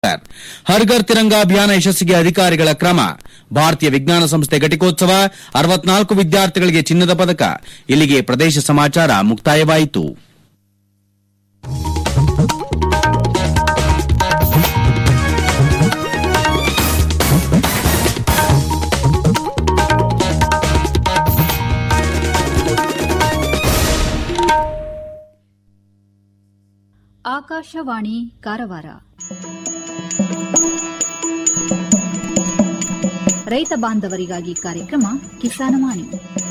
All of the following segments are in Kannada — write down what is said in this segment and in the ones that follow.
ಹರ್ ಘರ್ ತಿರಂಗ ಅಭಿಯಾನ ಯಶಸ್ಸಿಗೆ ಅಧಿಕಾರಿಗಳ ಕ್ರಮ ಭಾರತೀಯ ವಿಜ್ಞಾನ ಸಂಸ್ಥೆ ಘಟಿಕೋತ್ಸವ ಅರವತ್ನಾಲ್ಕು ವಿದ್ಯಾರ್ಥಿಗಳಿಗೆ ಚಿನ್ನದ ಪದಕ ಇಲ್ಲಿಗೆ ಪ್ರದೇಶ ಸಮಾಚಾರ ಮುಕ್ತಾಯವಾಯಿತು ಆಕಾಶವಾಣಿ ಕಾರವಾರ ರೈತ ಬಾಂಧವರಿಗಾಗಿ ಕಾರ್ಯಕ್ರಮ ಕಿಸಾನವಾಣಿ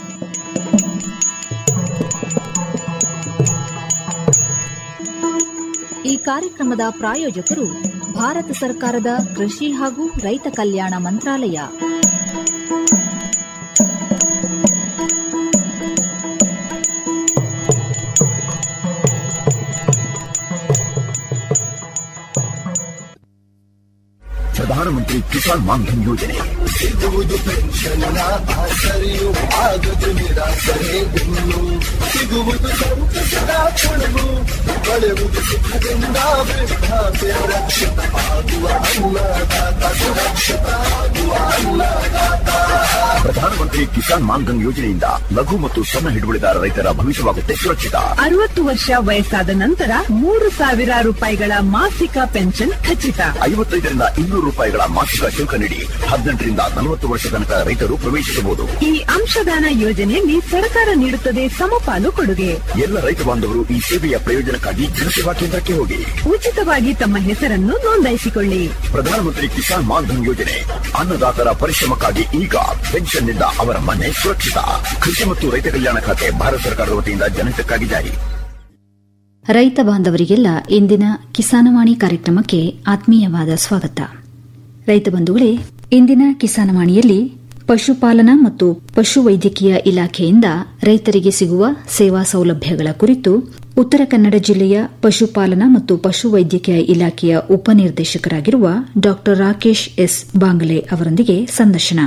ಈ ಕಾರ್ಯಕ್ರಮದ ಪ್ರಾಯೋಜಕರು ಭಾರತ ಸರ್ಕಾರದ ಕೃಷಿ ಹಾಗೂ ರೈತ ಕಲ್ಯಾಣ ಮಂತ್ರಾಲಯ ಪ್ರಧಾನಮಂತ್ರಿ ಕಿಸಾನ್ ಮಾನ್ಧನ್ ಯೋಜನೆ ಸಿಗುವುದು ಪೆನ್ಷನ್ನ ಆಸರೆಯು ಆಗದು ನಿರಾಸರೆ ಇನ್ನು ಸಿಗುವುದು ಸಂತಸದ ಕೊಡಲು ಬಳೆಯುವುದು ಸುಖದಿಂದ ವೃದ್ಧಾಪ್ಯ ರಕ್ಷಿತ ಆಗುವ ಅನ್ನದಾತ ಸುರಕ್ಷಿತ ಆಗುವ ಅನ್ನದಾತ ಪ್ರಧಾನಮಂತ್ರಿ ಕಿಸಾನ್ ಮಾನ್ಧನ್ ಯೋಜನೆಯಿಂದ ಲಘು ಮತ್ತು ಸಣ್ಣ ಹಿಡುವಳಿದಾರ ರೈತರ ಭವಿಷ್ಯವಾಗುತ್ತೆ ಸುರಕ್ಷಿತ ಅರವತ್ತು ವರ್ಷ ವಯಸ್ಸಾದ ನಂತರ ಮೂರು ಸಾವಿರ ರೂಪಾಯಿಗಳ ಮಾಸಿಕ ಪೆನ್ಷನ್ ಖಚಿತ ಐವತ್ತೈದರಿಂದ ಇನ್ನೂರು ರೂಪಾಯಿಗಳ ಮಾಸಿಕ ಶುಲ್ಕ ನೀಡಿ ಹದಿನೆಂಟರಿಂದ ನಲವತ್ತು ವರ್ಷ ತನಕ ರೈತರು ಪ್ರವೇಶಿಸಬಹುದು ಈ ಅಂಶದಾನ ಯೋಜನೆಯಲ್ಲಿ ಸರ್ಕಾರ ನೀಡುತ್ತದೆ ಸಮಪಾಲು ಕೊಡುಗೆ ಎಲ್ಲ ರೈತ ಬಾಂಧವರು ಈ ಸೇವೆಯ ಪ್ರಯೋಜನಕ್ಕಾಗಿ ಜನಸೇವಾ ಕೇಂದ್ರಕ್ಕೆ ಹೋಗಿ ಉಚಿತವಾಗಿ ತಮ್ಮ ಹೆಸರನ್ನು ನೋಂದಾಯಿಸಿಕೊಳ್ಳಿ ಪ್ರಧಾನಮಂತ್ರಿ ಕಿಸಾನ್ ಮಾನ್ಧನ್ ಯೋಜನೆ ಅನ್ನದಾತರ ಪರಿಶ್ರಮಕ್ಕಾಗಿ ಈಗ ಪೆನ್ಷನ್ನಿಂದ ಅವರ ಮನೆ ಸುರಕ್ಷಿತ ಕೃಷಿ ಮತ್ತು ರೈತ ಕಲ್ಯಾಣ ಖಾತೆ ಭಾರತ ಸರ್ಕಾರದ ವತಿಯಿಂದ ಜನಹಿತಕ್ಕಾಗಿ ಜಾರಿ ರೈತ ಬಾಂಧವರಿಗೆಲ್ಲ ಇಂದಿನ ಕಿಸಾನವಾಣಿ ಕಾರ್ಯಕ್ರಮಕ್ಕೆ ಆತ್ಮೀಯವಾದ ಸ್ವಾಗತ ರೈತ ಬಂಧುಗಳೇ ಇಂದಿನ ಕಿಸಾನವಾಣಿಯಲ್ಲಿ ಪಶುಪಾಲನಾ ಮತ್ತು ಪಶುವೈದ್ಯಕೀಯ ಇಲಾಖೆಯಿಂದ ರೈತರಿಗೆ ಸಿಗುವ ಸೇವಾ ಸೌಲಭ್ಯಗಳ ಕುರಿತು ಉತ್ತರ ಕನ್ನಡ ಜಿಲ್ಲೆಯ ಪಶುಪಾಲನಾ ಮತ್ತು ಪಶುವೈದ್ಯಕೀಯ ಇಲಾಖೆಯ ಉಪನಿರ್ದೇಶಕರಾಗಿರುವ ಡಾ ರಾಕೇಶ್ ಎಸ್ ಬಾಂಗಲೆ ಅವರೊಂದಿಗೆ ಸಂದರ್ಶನ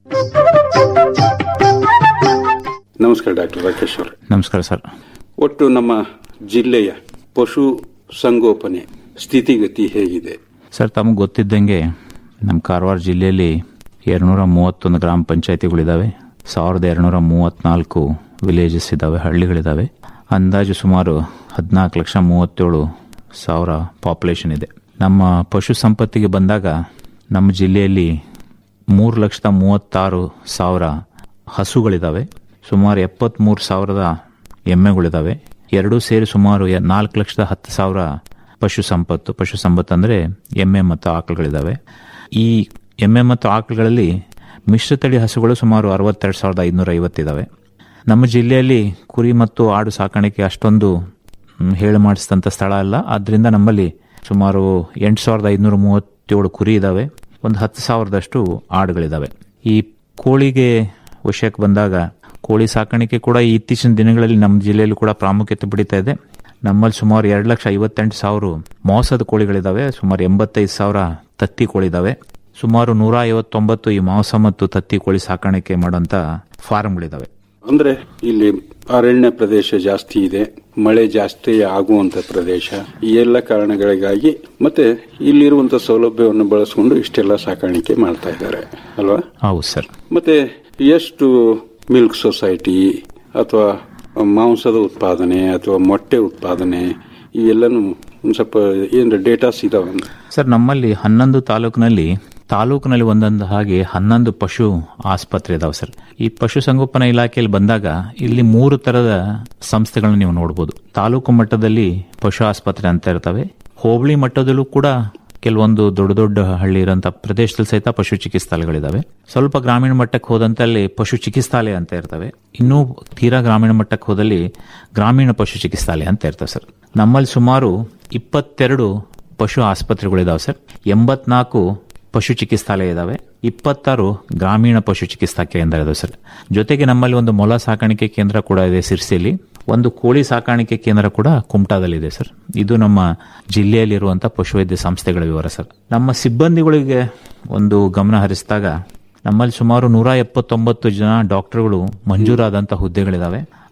ನಮಸ್ಕಾರ ಡಾಕ್ಟರ್ ರಾಕೇಶ್ ಅವರೇ ನಮಸ್ಕಾರ ಸರ್ ಒಟ್ಟು ನಮ್ಮ ಜಿಲ್ಲೆಯ ಪಶು ಸಂಗೋಪನೆ ಸ್ಥಿತಿಗತಿ ಹೇಗಿದೆ ಸರ್ ತಮಗೆ ಗೊತ್ತಿದ್ದಂಗೆ ನಮ್ಮ ಕಾರವಾರ ಜಿಲ್ಲೆಯಲ್ಲಿ ಎರಡುನೂರ ಮೂವತ್ತೊಂದು ಗ್ರಾಮ ಪಂಚಾಯತಿಗಳಿದ್ದಾವೆ ಸಾವಿರದ ಎರಡುನೂರ ಮೂವತ್ನಾಲ್ಕು ವಿಲೇಜಸ್ ಇದ್ದಾವೆ ಹಳ್ಳಿಗಳಿದ್ದಾವೆ ಅಂದಾಜು ಸುಮಾರು ಹದಿನಾಲ್ಕು ಲಕ್ಷ ಮೂವತ್ತೇಳು ಸಾವಿರ ಪಾಪ್ಯುಲೇಷನ್ ಇದೆ ನಮ್ಮ ಪಶು ಸಂಪತ್ತಿಗೆ ಬಂದಾಗ ನಮ್ಮ ಜಿಲ್ಲೆಯಲ್ಲಿ ಮೂರು ಲಕ್ಷದ ಮೂವತ್ತಾರು ಸಾವಿರ ಹಸುಗಳಿದ್ದಾವೆ ಸುಮಾರು ಎಪ್ಪತ್ಮೂರು ಸಾವಿರದ ಎಮ್ಮೆಗಳಿದ್ದಾವೆ ಎರಡೂ ಸೇರಿ ಸುಮಾರು ಯ- ನಾಲ್ಕು ಲಕ್ಷದ ಹತ್ತು ಸಾವಿರ ಪಶು ಸಂಪತ್ತು ಪಶು ಸಂಪತ್ತು ಅಂದರೆ ಎಮ್ಮೆ ಮತ್ತು ಆಕಳುಗಳಿದ್ದಾವೆ ಈ ಎಮ್ಮೆ ಮತ್ತು ಆಕಳುಗಳಲ್ಲಿ ಮಿಶ್ರತಳಿ ಹಸುಗಳು ಸುಮಾರು ಅರವತ್ತೆರಡು ಸಾವಿರದ ಐದುನೂರ ಐವತ್ತಿದ್ದಾವೆ ನಮ್ಮ ಜಿಲ್ಲೆಯಲ್ಲಿ ಕುರಿ ಮತ್ತು ಆಡು ಸಾಕಾಣಿಕೆ ಅಷ್ಟೊಂದು ಮ್, ಹೇಳು ಮಾಡಿಸಿದಂಥ ಸ್ಥಳ ಅಲ್ಲ ಆದ್ದರಿಂದ ನಮ್ಮಲ್ಲಿ ಸುಮಾರು ಎಂಟು ಸಾವಿರದ ಐದುನೂರ ಮೂವತ್ತೇಳು ಕುರಿ ಇದ್ದಾವೆ ಒಂದು ಹತ್ತು ಸಾವಿರದಷ್ಟು ಆಡುಗಳಿದ್ದಾವೆ ಈ ಕೋಳಿಗೆ ವಿಷಯಕ್ಕೆ ಬಂದಾಗ ಕೋಳಿ ಸಾಕಾಣಿಕೆ ಕೂಡ ಈ ಇತ್ತೀಚಿನ ದಿನಗಳಲ್ಲಿ ನಮ್ಮ ಜಿಲ್ಲೆಯಲ್ಲಿ ಕೂಡ ಪ್ರಾಮುಖ್ಯತೆ ಪಡಿತಾ ಇದೆ ನಮ್ಮಲ್ಲಿ ಸುಮಾರು ಎರಡು ಲಕ್ಷ ಐವತ್ತೆಂಟು ಸಾವಿರ ಮಾಂಸದ ಕೋಳಿಗಳಿದ್ದಾವೆ ಸುಮಾರು ಎಂಬತ್ತೈದು ಸಾವಿರ ತತ್ತಿ ಕೋಳಿದ್ದಾವೆ ಸುಮಾರು ನೂರ ಐವತ್ತೊಂಬತ್ತು ಈ ಮಾಂಸ ಮತ್ತು ತತ್ತಿ ಕೋಳಿ ಸಾಕಾಣಿಕೆ ಮಾಡುವಂತ ಫಾರಂಗಳಿದ್ದಾವೆ ಅಂದ್ರೆ ಇಲ್ಲಿ ಅರಣ್ಯ ಪ್ರದೇಶ ಜಾಸ್ತಿ ಇದೆ ಮಳೆ ಜಾಸ್ತಿ ಆಗುವಂತ ಪ್ರದೇಶ ಈ ಎಲ್ಲ ಕಾರಣಗಳಿಗಾಗಿ ಮತ್ತೆ ಇಲ್ಲಿರುವಂತ ಸೌಲಭ್ಯವನ್ನು ಬಳಸಿಕೊಂಡು ಇಷ್ಟೆಲ್ಲ ಸಾಕಾಣಿಕೆ ಮಾಡ್ತಾ ಇದ್ದಾರೆ ಅಲ್ವಾ ಹೌದು ಸರ್ ಮತ್ತೆ ಎಷ್ಟು ಮಿಲ್ಕ್ ಸೊಸೈಟಿ ಅಥವಾ ಮಾಂಸದ ಉತ್ಪಾದನೆ ಅಥವಾ ಮೊಟ್ಟೆ ಉತ್ಪಾದನೆ ಇವೆಲ್ಲನೂ ಒಂದ್ ಸ್ವಲ್ಪ ಏನಾರ ಡೇಟಾಸ್ ಇದಾವ ಸರ್ ನಮ್ಮಲ್ಲಿ ಹನ್ನೊಂದು ತಾಲೂಕಿನಲ್ಲಿ ತಾಲೂಕಿನಲ್ಲಿ ಒಂದೊಂದು ಹಾಗೆ ಹನ್ನೊಂದು ಪಶು ಆಸ್ಪತ್ರೆ ಇದಾವೆ ಸರ್ ಈ ಪಶು ಸಂಗೋಪನಾ ಇಲಾಖೆಯಲ್ಲಿ ಬಂದಾಗ ಇಲ್ಲಿ ಮೂರು ತರದ ಸಂಸ್ಥೆಗಳನ್ನ ನೀವು ನೋಡಬಹುದು ತಾಲೂಕು ಮಟ್ಟದಲ್ಲಿ ಪಶು ಆಸ್ಪತ್ರೆ ಅಂತ ಇರ್ತವೆ ಹೋಬಳಿ ಮಟ್ಟದಲ್ಲೂ ಕೂಡ ಕೆಲವೊಂದು ದೊಡ್ಡ ದೊಡ್ಡ ಹಳ್ಳಿ ಇರೋಂಥ ಪ್ರದೇಶದಲ್ಲಿ ಸಹಿತ ಪಶು ಚಿಕಿತ್ಸಾಲಯಗಳಿದಾವೆ ಸ್ವಲ್ಪ ಗ್ರಾಮೀಣ ಮಟ್ಟಕ್ಕೆ ಹೋದಂತಲ್ಲಿ ಪಶು ಚಿಕಿತ್ಸಾಲಯ ಅಂತ ಇರ್ತವೆ ಇನ್ನೂ ತೀರಾ ಗ್ರಾಮೀಣ ಮಟ್ಟಕ್ಕೆ ಹೋದಲ್ಲಿ ಗ್ರಾಮೀಣ ಪಶು ಚಿಕಿತ್ಸಾಲಯ ಅಂತ ಇರ್ತವೆ ಸರ್ ನಮ್ಮಲ್ಲಿ ಸುಮಾರು ಇಪ್ಪತ್ತೆರಡು ಪಶು ಆಸ್ಪತ್ರೆಗಳಿದಾವೆ ಸರ್ ಎಂಬತ್ನಾಲ್ಕು ಪಶು ಚಿಕಿತ್ಸಾಲಯ ಇದಾವೆ ಇಪ್ಪತ್ತಾರು ಗ್ರಾಮೀಣ ಪಶು ಚಿಕಿತ್ಸಾ ಕೇಂದ್ರ ಇದಾವೆ ಸರ್ ಜೊತೆಗೆ ನಮ್ಮಲ್ಲಿ ಒಂದು ಮೊಲ ಸಾಕಾಣಿಕೆ ಕೇಂದ್ರ ಕೂಡ ಇದೆ ಸಿರ್ಸಿಯಲ್ಲಿ ಒಂದು ಕೋಳಿ ಸಾಕಾಣಿಕೆ ಕೇಂದ್ರ ಕೂಡ ಕುಮಟಾದಲ್ಲಿದೆ ಸರ್ ಇದು ನಮ್ಮ ಜಿಲ್ಲೆಯಲ್ಲಿರುವಂತಹ ಪಶುವೈದ್ಯ ಸಂಸ್ಥೆಗಳ ವಿವರ ಸರ್ ನಮ್ಮ ಸಿಬ್ಬಂದಿಗಳಿಗೆ ಒಂದು ಗಮನ ಹರಿಸಿದಾಗ ನಮ್ಮಲ್ಲಿ ಸುಮಾರು ನೂರ ಎಪ್ಪತ್ತೊಂಬತ್ತು ಜನ ಡಾಕ್ಟರ್ಗಳು ಮಂಜೂರಾದಂತಹ ಹುದ್ದೆಗಳಿದಾವೆ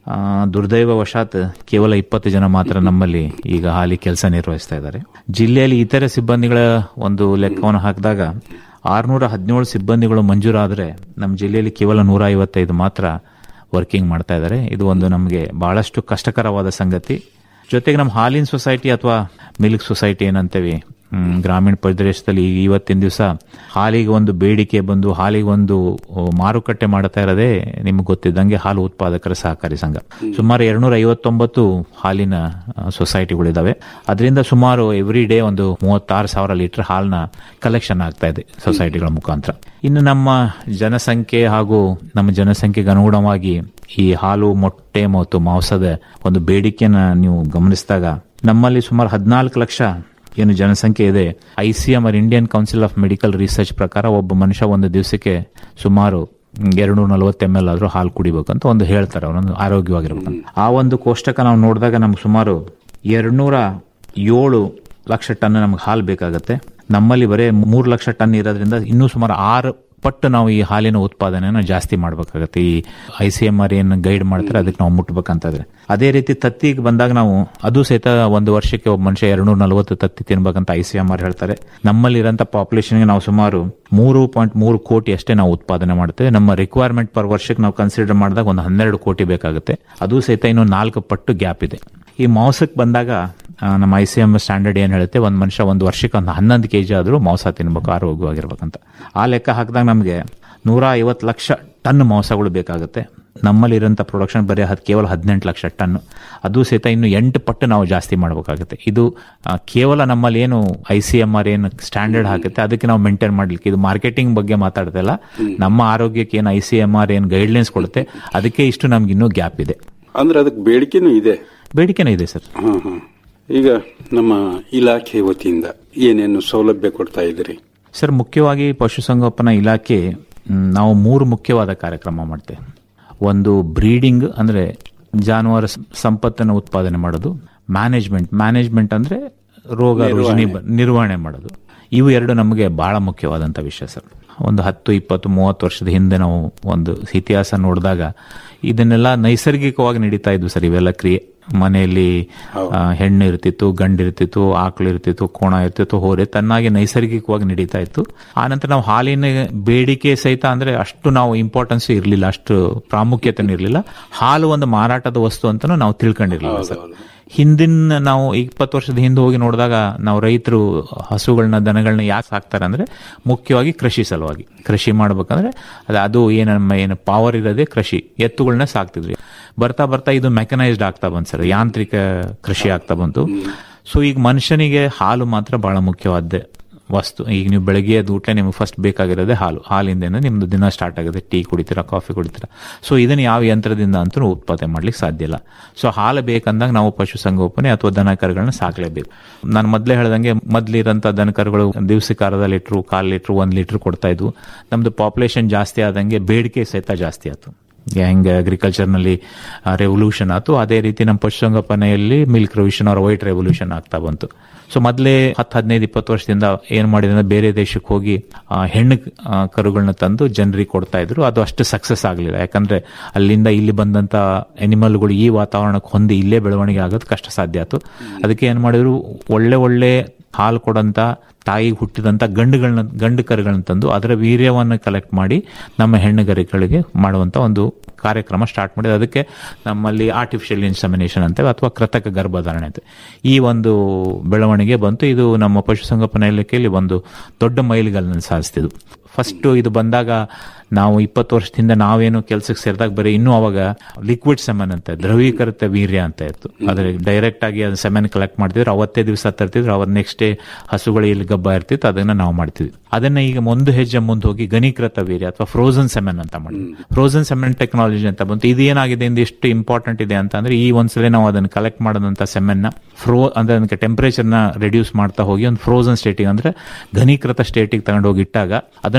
ಆ, ದುರ್ದೈವವಶಾತ್ ಕೇವಲ ಇಪ್ಪತ್ತು ಜನ ಮಾತ್ರ ನಮ್ಮಲ್ಲಿ ಈಗ ಹಾಲಿ ಕೆಲಸ ನಿರ್ವಹಿಸ್ತಾ ಇದ್ದಾರೆ ಜಿಲ್ಲೆಯಲ್ಲಿ ಇತರೆ ಸಿಬ್ಬಂದಿಗಳ ಒಂದು ಲೆಕ್ಕವನ್ನು ಹಾಕಿದಾಗ ಆರ್ನೂರ ಹದಿನೇಳು ಸಿಬ್ಬಂದಿಗಳು ಮಂಜೂರಾದರೆ ನಮ್ಮ ಜಿಲ್ಲೆಯಲ್ಲಿ ಕೇವಲ ನೂರ ಐವತ್ತೈದು ಮಾತ್ರ ವರ್ಕಿಂಗ್ ಮಾಡ್ತಾ ಇದ್ದಾರೆ ಇದು ಒಂದು ನಮಗೆ ಬಹಳಷ್ಟು ಕಷ್ಟಕರವಾದ ಸಂಗತಿ ಜೊತೆಗೆ ನಮ್ಮ ಹಾಲಿನ ಸೊಸೈಟಿ ಅಥವಾ ಮಿಲ್ಕ್ ಸೊಸೈಟಿ ಏನಂತೇವೆ ಹ್ಮ್, ಗ್ರಾಮೀಣ ಪ್ರದೇಶದಲ್ಲಿ ಈ- ಇವತ್ತಿನ ದಿವಸ ಹಾಲಿಗೆ ಒಂದು ಬೇಡಿಕೆ ಬಂದು ಹಾಲಿಗೆ ಒಂದು ಓ, ಮಾರುಕಟ್ಟೆ ಮಾಡ್ತಾ ಇರೋದೇ ನಿಮ್ಗೆ ಗೊತ್ತಿದ್ದಂಗೆ ಹಾಲು ಉತ್ಪಾದಕರ ಸಹಕಾರಿ ಸಂಘ ಸುಮಾರು ಎರಡ್ನೂರ ಐವತ್ತೊಂಬತ್ತು ಹಾಲಿನ ಆ, ಸೊಸೈಟಿಗಳಿದಾವೆ ಅದರಿಂದ ಸುಮಾರು ಎವ್ರಿ ಡೇ ಒಂದು ಮೂವತ್ತಾರು ಸಾವಿರ ಲೀಟರ್ ಹಾಲನ್ನ ಕಲೆಕ್ಷನ್ ಆಗ್ತಾ ಇದೆ ಸೊಸೈಟಿಗಳ ಮುಖಾಂತರ ಇನ್ನು ನಮ್ಮ ಜನಸಂಖ್ಯೆ ಹಾಗೂ ನಮ್ಮ ಜನಸಂಖ್ಯೆಗೆ ಅನುಗುಣವಾಗಿ ಈ ಹಾಲು ಮೊಟ್ಟೆ ಮತ್ತು ಮಾಂಸದ ಒಂದು ಬೇಡಿಕೆನ ನೀವು ಗಮನಿಸಿದಾಗ ನಮ್ಮಲ್ಲಿ ಸುಮಾರು ಹದಿನಾಲ್ಕು ಲಕ್ಷ ಏನು ಜನಸಂಖ್ಯೆ ಇದೆ ICMR Indian Council of Medical Research ಪ್ರಕಾರ ಒಬ್ಬ ಮನುಷ್ಯ ಒಂದು ದಿವಸಕ್ಕೆ ಸುಮಾರು ಎರಡ್ನೂರ ನಲವತ್ತು ಎಮ್ ಎಲ್ ಆದ್ರೂ ಹಾಲು ಕುಡಿಬೇಕಂತ ಒಂದು ಹೇಳ್ತಾರೆ ಅವರೊಂದು ಆರೋಗ್ಯವಾಗಿರ್ಬೇಕಂತ ಆ ಒಂದು ಕೋಷ್ಟಕ ನಾವು ನೋಡಿದಾಗ ನಮ್ಗೆ ಸುಮಾರು ಎರಡ್ನೂರ ಏಳು ಲಕ್ಷ ಟನ್ ನಮ್ಗೆ ಹಾಲು ಬೇಕಾಗತ್ತೆ ನಮ್ಮಲ್ಲಿ ಬರೀ ಮೂರು ಲಕ್ಷ ಟನ್ ಇರೋದ್ರಿಂದ ಇನ್ನೂ ಸುಮಾರು ಆರು ಪಟ್ಟು ನಾವು ಈ ಹಾಲಿನ ಉತ್ಪಾದನೆಯನ್ನು ಜಾಸ್ತಿ ಮಾಡಬೇಕಾಗತ್ತೆ ಈ ಐ ಸಿ ಎಂ ಆರ್ ಏನು ಗೈಡ್ ಮಾಡ್ತಾರೆ ಅದಕ್ಕೆ ನಾವು ಮುಟ್ಬೇಕಂತಂದ್ರೆ ಅದೇ ರೀತಿ ತತ್ತಿಗೆ ಬಂದಾಗ ನಾವು ಅದು ಸಹಿತ ಒಂದು ವರ್ಷಕ್ಕೆ ಒಬ್ಬ ಮನುಷ್ಯ ಎರಡ್ನೂರ ನಲವತ್ತು ತತ್ತಿ ತಿನ್ಬೇಕಂತ ಐ ಸಿ ಎಂ ಆರ್ ಹೇಳ್ತಾರೆ ನಮ್ಮಲ್ಲಿ ಇರೋಂಥ ಪಾಪ್ಯುಲೇಷನ್ಗೆ ನಾವು ಸುಮಾರು ಮೂರು ಪಾಯಿಂಟ್ ಮೂರು ಕೋಟಿ ಅಷ್ಟೇ ನಾವು ಉತ್ಪಾದನೆ ಮಾಡ್ತೇವೆ ನಮ್ಮ ರಿಕ್ವೈರ್ಮೆಂಟ್ ಪರ್ ವರ್ಷಕ್ಕೆ ನಾವು ಕನ್ಸಿಡರ್ ಮಾಡಿದಾಗ ಒಂದು ಹನ್ನೆರಡು ಕೋಟಿ ಬೇಕಾಗುತ್ತೆ ಅದು ಸಹಿತ ಇನ್ನು ನಾಲ್ಕು ಪಟ್ಟು ಗ್ಯಾಪ್ ಇದೆ ಈ ಮಾಂಸಕ್ಕೆ ಬಂದಾಗ ಆ, ನಮ್ಮ ಐ ಸಿ ಎಂ ಸ್ಟ್ಯಾಂಡರ್ಡ್ ಏನು ಹೇಳುತ್ತೆ ಒಂದು ಮನುಷ್ಯ ಒಂದು ವರ್ಷಕ್ಕೆ ಒಂದು ಹನ್ನೊಂದು ಕೆ ಜಿ ಆದರೂ ಮಾಂಸ ತಿನ್ಬೇಕು ಆರೋಗ್ಯವಾಗಿರ್ಬೇಕಂತ ಆ ಲೆಕ್ಕ ಹಾಕಿದಾಗ ನಮಗೆ ನೂರ ಐವತ್ತು ಲಕ್ಷ ಟನ್ ಮಾಂಸಗಳು ಬೇಕಾಗುತ್ತೆ ನಮ್ಮಲ್ಲಿ ಇರೋಂಥ ಪ್ರೊಡಕ್ಷನ್ ಬರೀ ಹದ್ ಕೇವಲ ಹದಿನೆಂಟು ಲಕ್ಷ ಟನ್ ಅದು ಸಹಿತ ಇನ್ನು ಎಂಟು ಪಟ್ಟು ನಾವು ಜಾಸ್ತಿ ಮಾಡಬೇಕಾಗುತ್ತೆ ಇದು ಆ, ಕೇವಲ ನಮ್ಮಲ್ಲಿ ಏನು ಐ ಸಿ ಎಂ ಆರ್ ಏನು ಸ್ಟ್ಯಾಂಡರ್ಡ್ ಹಾಕುತ್ತೆ ಅದಕ್ಕೆ ನಾವು ಮೇಂಟೈನ್ ಮಾಡ್ಲಿಕ್ಕೆ ಇದು ಮಾರ್ಕೆಟಿಂಗ್ ಬಗ್ಗೆ ಮಾತಾಡ್ತಾ ಇಲ್ಲ ನಮ್ಮ ಆರೋಗ್ಯಕ್ಕೆ ಏನು ಐ ಸಿ ಎಂ ಆರ್ ಏನು ಗೈಡ್ಲೈನ್ಸ್ ಕೊಡುತ್ತೆ ಅದಕ್ಕೆ ಇಷ್ಟು ನಮ್ಗೆ ಇನ್ನೂ ಗ್ಯಾಪ್ ಇದೆ ಅಂದ್ರೆ ಅದಕ್ಕೆ ಬೇಡಿಕೆನೂ ಇದೆ ಬೇಡಿಕೆನೇ ಇದೆ ಸರ್ ಹಾ ಹಾ ಈಗ ನಮ್ಮ ಇಲಾಖೆ ವತಿಯಿಂದ ಏನೇನು ಸೌಲಭ್ಯ ಕೊಡ್ತಾ ಇದ್ದೀರಿ ಸರ್ ಮುಖ್ಯವಾಗಿ ಪಶುಸಂಗೋಪನಾ ಇಲಾಖೆ ಮ್, ನಾವು ಮೂರು ಮುಖ್ಯವಾದ ಕಾರ್ಯಕ್ರಮ ಮಾಡ್ತೇವೆ ಒಂದು ಬ್ರೀಡಿಂಗ್ ಅಂದ್ರೆ ಜಾನುವಾರು ಸ- ಸಂಪತ್ತನ್ನು ಉತ್ಪಾದನೆ ಮಾಡೋದು ಮ್ಯಾನೇಜ್ಮೆಂಟ್ ಮ್ಯಾನೇಜ್ಮೆಂಟ್ ಅಂದ್ರೆ ರೋಗ ರುಜಿನಿ ಬ- ನಿರ್ವಹಣೆ ಮಾಡೋದು ಇವು ಎರಡು ನಮಗೆ ಬಹಳ ಮುಖ್ಯವಾದಂಥ ವಿಷಯ ಸರ್ ಒಂದು ಹತ್ತು ಇಪ್ಪತ್ತು ಮೂವತ್ತು ವರ್ಷದ ಹಿಂದೆ ನಾವು ಒಂದು ಇತಿಹಾಸ ನೋಡಿದಾಗ ಇದನ್ನೆಲ್ಲ ನೈಸರ್ಗಿಕವಾಗಿ ನಡೀತಾ ಇದ್ವು ಸರ್ ಇವೆಲ್ಲ ಕ್ರಿಯೆ ಮನೆಯಲ್ಲಿ ಆ, ಹೆಣ್ಣು ಇರ್ತಿತ್ತು ಗಂಡು ಇರ್ತಿತ್ತು ಆಕಳು ಇರ್ತಿತ್ತು ಕೋಣ ಇರ್ತಿತ್ತು ಹೋರೆ ತನ್ನಾಗಿ ನೈಸರ್ಗಿಕವಾಗಿ ನಡೀತಾ ಇತ್ತು ಆನಂತರ ನಾವು ಹಾಲಿನ ಬೇಡಿಕೆ ಸಹಿತ ಅಂದ್ರೆ ಅಷ್ಟು ನಾವು ಇಂಪಾರ್ಟೆನ್ಸ್ ಇರಲಿಲ್ಲ ಅಷ್ಟು ಪ್ರಾಮುಖ್ಯತೆ ಇರಲಿಲ್ಲ ಹಾಲು ಒಂದು ಮಾರಾಟದ ವಸ್ತು ಅಂತಾನು ನಾವು ತಿಳ್ಕೊಂಡಿರ್ಲಿಲ್ಲ ಸರ್ ಹಿಂದಿನ ನಾವು ಇಪ್ಪತ್ತು ವರ್ಷದ ಹಿಂದೆ ಹೋಗಿ ನೋಡಿದಾಗ ನಾವು ರೈತರು ಹಸುಗಳನ್ನ ದನಗಳನ್ನ ಯಾಕೆ ಸಾಕ್ತಾರೆ ಅಂದ್ರೆ ಮುಖ್ಯವಾಗಿ ಕೃಷಿ ಸಲುವಾಗಿ ಕೃಷಿ ಮಾಡ್ಬೇಕಂದ್ರೆ ಅದು ಅದು ಏನು ನಮ್ಮ ಏನು ಪವರ್ ಇರೋದೇ ಕೃಷಿ ಎತ್ತುಗಳನ್ನ ಸಾಕ್ತಿದ್ರಿ ಬರ್ತಾ ಬರ್ತಾ ಇದು ಮೆಕನೈಸ್ಡ್ ಆಗ್ತಾ ಬಂತು ಸರ್ ಯಾಂತ್ರಿಕ ಕೃಷಿ ಆಗ್ತಾ ಬಂತು ಸೊ ಈಗ ಮನುಷ್ಯನಿಗೆ ಹಾಲು ಮಾತ್ರ ಬಹಳ ಮುಖ್ಯವಾದ ವಸ್ತು ಈಗ ನೀವು ಬೆಳಗ್ಗೆ ಎದ್ದು ಊಟ ನಿಮ್ಗೆ ಫಸ್ಟ್ ಬೇಕಾಗಿರೋದೇ ಹಾಲು ಹಾಲಿಂದ ನಿಮ್ದು ದಿನ ಸ್ಟಾರ್ಟ್ ಆಗುತ್ತೆ ಟೀ ಕುಡಿತೀರಾ ಕಾಫಿ ಕುಡಿತೀರಾ ಸೊ ಇದನ್ನ ಯಾವ ಯಂತ್ರದಿಂದ ಅಂತೂ ಉತ್ಪಾದನೆ ಮಾಡ್ಲಿಕ್ಕೆ ಸಾಧ್ಯ ಇಲ್ಲ ಸೊ ಹಾಲು ಬೇಕಂದಾಗ ನಾವು ಪಶುಸಂಗೋಪನೆ ಅಥವಾ ದನ ಕರುಗಳನ್ನ ಸಾಕ್ಲೇಬೇಕು ನಾನು ಮೊದಲೇ ಹೇಳ್ದಂಗೆ ಮೊದ್ಲಿರೋಂಥ ದನ ಕರುಗಳು ದಿವಸಕ್ಕೆ ಅರ್ಧ ಲೀಟ್ರು ಕಾಲ್ ಲೀಟ್ರು ಒಂದ್ ಲೀಟ್ರ್ ಕೊಡ್ತಾ ಇದ್ವು ನಮ್ದು ಪಾಪ್ಯುಲೇಷನ್ ಜಾಸ್ತಿ ಆದಂಗೆ ಬೇಡಿಕೆ ಸಹಿತ ಜಾಸ್ತಿ ಆಯ್ತು ಹೆಂಗೆ ಅಗ್ರಿಕಲ್ಚರ್ನಲ್ಲಿ ರೆವಲ್ಯೂಷನ್ ಆಯ್ತು ಅದೇ ರೀತಿ ನಮ್ಮ ಪಶುಸಂಗೋಪನೆಯಲ್ಲಿ milk revolution or white revolution ಆಗ್ತಾ ಬಂತು ಸೊ ಮೊದಲೇ ಹತ್ತು ಹದಿನೈದು ಇಪ್ಪತ್ತು ವರ್ಷದಿಂದ ಏನ್ ಮಾಡಿದ್ರೆ ಅಂದ್ರೆ ಬೇರೆ ದೇಶಕ್ಕೆ ಹೋಗಿ ಆ, ಹೆಣ್ಣು ಆ, ಕರುಗಳನ್ನ ತಂದು ಜನರಿಗೆ ಕೊಡ್ತಾ ಇದ್ರು ಅದು ಅಷ್ಟು ಸಕ್ಸಸ್ ಆಗಲಿಲ್ಲ ಯಾಕಂದ್ರೆ ಅಲ್ಲಿಂದ ಇಲ್ಲಿ ಬಂದಂತ ಅನಿಮಲ್ಗಳು ಈ ವಾತಾವರಣಕ್ಕೆ ಹೊಂದಿ ಇಲ್ಲೇ ಬೆಳವಣಿಗೆ ಆಗೋದು ಕಷ್ಟ ಸಾಧ್ಯ ಆಯ್ತು ಅದಕ್ಕೆ ಏನ್ ಮಾಡಿದ್ರು ಒಳ್ಳೆ ಒಳ್ಳೆ ಹಾಲು ಕೊಡಂತ ತಾಯಿಗೆ ಹುಟ್ಟಿದಂತ ಗಂಡುಗಳನ್ನ ಗಂಡು ಕರುಗಳನ್ನ ತಂದು ಅದರ ವೀರ್ಯವನ್ನು ಕಲೆಕ್ಟ್ ಮಾಡಿ ನಮ್ಮ ಹೆಣ್ಣುಗರಿಗಳಿಗೆ ಮಾಡುವಂತ ಒಂದು ಕಾರ್ಯಕ್ರಮ ಸ್ಟಾರ್ಟ್ ಮಾಡಿದೆ ಅದಕ್ಕೆ ನಮ್ಮಲ್ಲಿ ಆರ್ಟಿಫಿಷಿಯಲ್ ಇನ್ಸಮಿನೇಷನ್ ಅಂತೇವೆ ಅಥವಾ ಕೃತಕ ಗರ್ಭಧಾರಣೆ ಅಂತ ಈ ಒಂದು ಬೆಳವಣಿಗೆ ಬಂತು ಇದು ನಮ್ಮ ಪಶುಸಂಗೋಪನಾ ಇಲಾಖೆಯಲ್ಲಿ ಒಂದು ದೊಡ್ಡ ಮೈಲಿಗಲ್ಲನ್ನು ಸಾಧಿಸ್ತಿದ್ವು ಫಸ್ಟ್ ಇದು ಬಂದಾಗ ನಾವು ಇಪ್ಪತ್ತು ವರ್ಷದಿಂದ ನಾವೇನು ಕೆಲಸಕ್ಕೆ ಸೇರಿದಾಗ ಬರೀ ಇನ್ನೂ ಅವಾಗ ಲಿಕ್ವಿಡ್ ಸೆಮನ್ ಅಂತ ದ್ರವೀಕೃತ ವೀರ್ಯ ಅಂತ ಇತ್ತು ಅದ್ರ ಡೈರೆಕ್ಟ್ ಆಗಿ ಅದು ಸೆಮನ್ ಕಲೆಕ್ಟ್ ಮಾಡ್ತಿದ್ರು ಅವತ್ತೇ ದಿವಸ ತರ್ತಿದ್ರು ಅವತ್ ನೆಕ್ಸ್ಟ್ ಡೇ ಹಸುಗಳು ಎಲ್ಲಿ ಗಬ್ಬ ಇರ್ತಿತ್ತು ಅದನ್ನ ನಾವು ಮಾಡ್ತಿದ್ವಿ ಅದನ್ನ ಈಗ ಒಂದು ಹೆಜ್ಜೆ ಮುಂದೆ ಹೋಗಿ ಘನೀಕೃತ ವೀರ್ಯ ಅಥವಾ ಫ್ರೋಸನ್ ಸೆಮನ್ ಅಂತ ಮಾಡಿದ್ವಿ ಫ್ರೋಸನ್ ಸೆಮನ್ ಟೆಕ್ನಾಲಜಿ ಅಂತ ಬಂತು ಇದು ಏನಾಗಿದೆ ಇಂದ ಎಷ್ಟು ಇಂಪಾರ್ಟೆಂಟ್ ಇದೆ ಅಂತ ಅಂದ್ರೆ ಈ ಒಂದ್ಸಲ ನಾವು ಅದನ್ನ ಕಲೆಕ್ಟ್ ಮಾಡೋದಂತ ಸೆಮೆನ್ನ ಫ್ರೋ ಅಂದ್ರೆ ಅದಕ್ಕೆ ಟೆಂಪರೇಚರ್ ನ ರೆಡ್ಯೂಸ್ ಮಾಡ್ತಾ ಹೋಗಿ ಒಂದು ಫ್ರೋಸನ್ ಸ್ಟೇಟಿಗೆ ಅಂದ್ರೆ ಘನೀಕೃತ ಸ್ಟೇಟಿಗೆ ತಗೊಂಡು ಹೋಗಿ ಇಟ್ಟಾಗ ಅದನ್ನ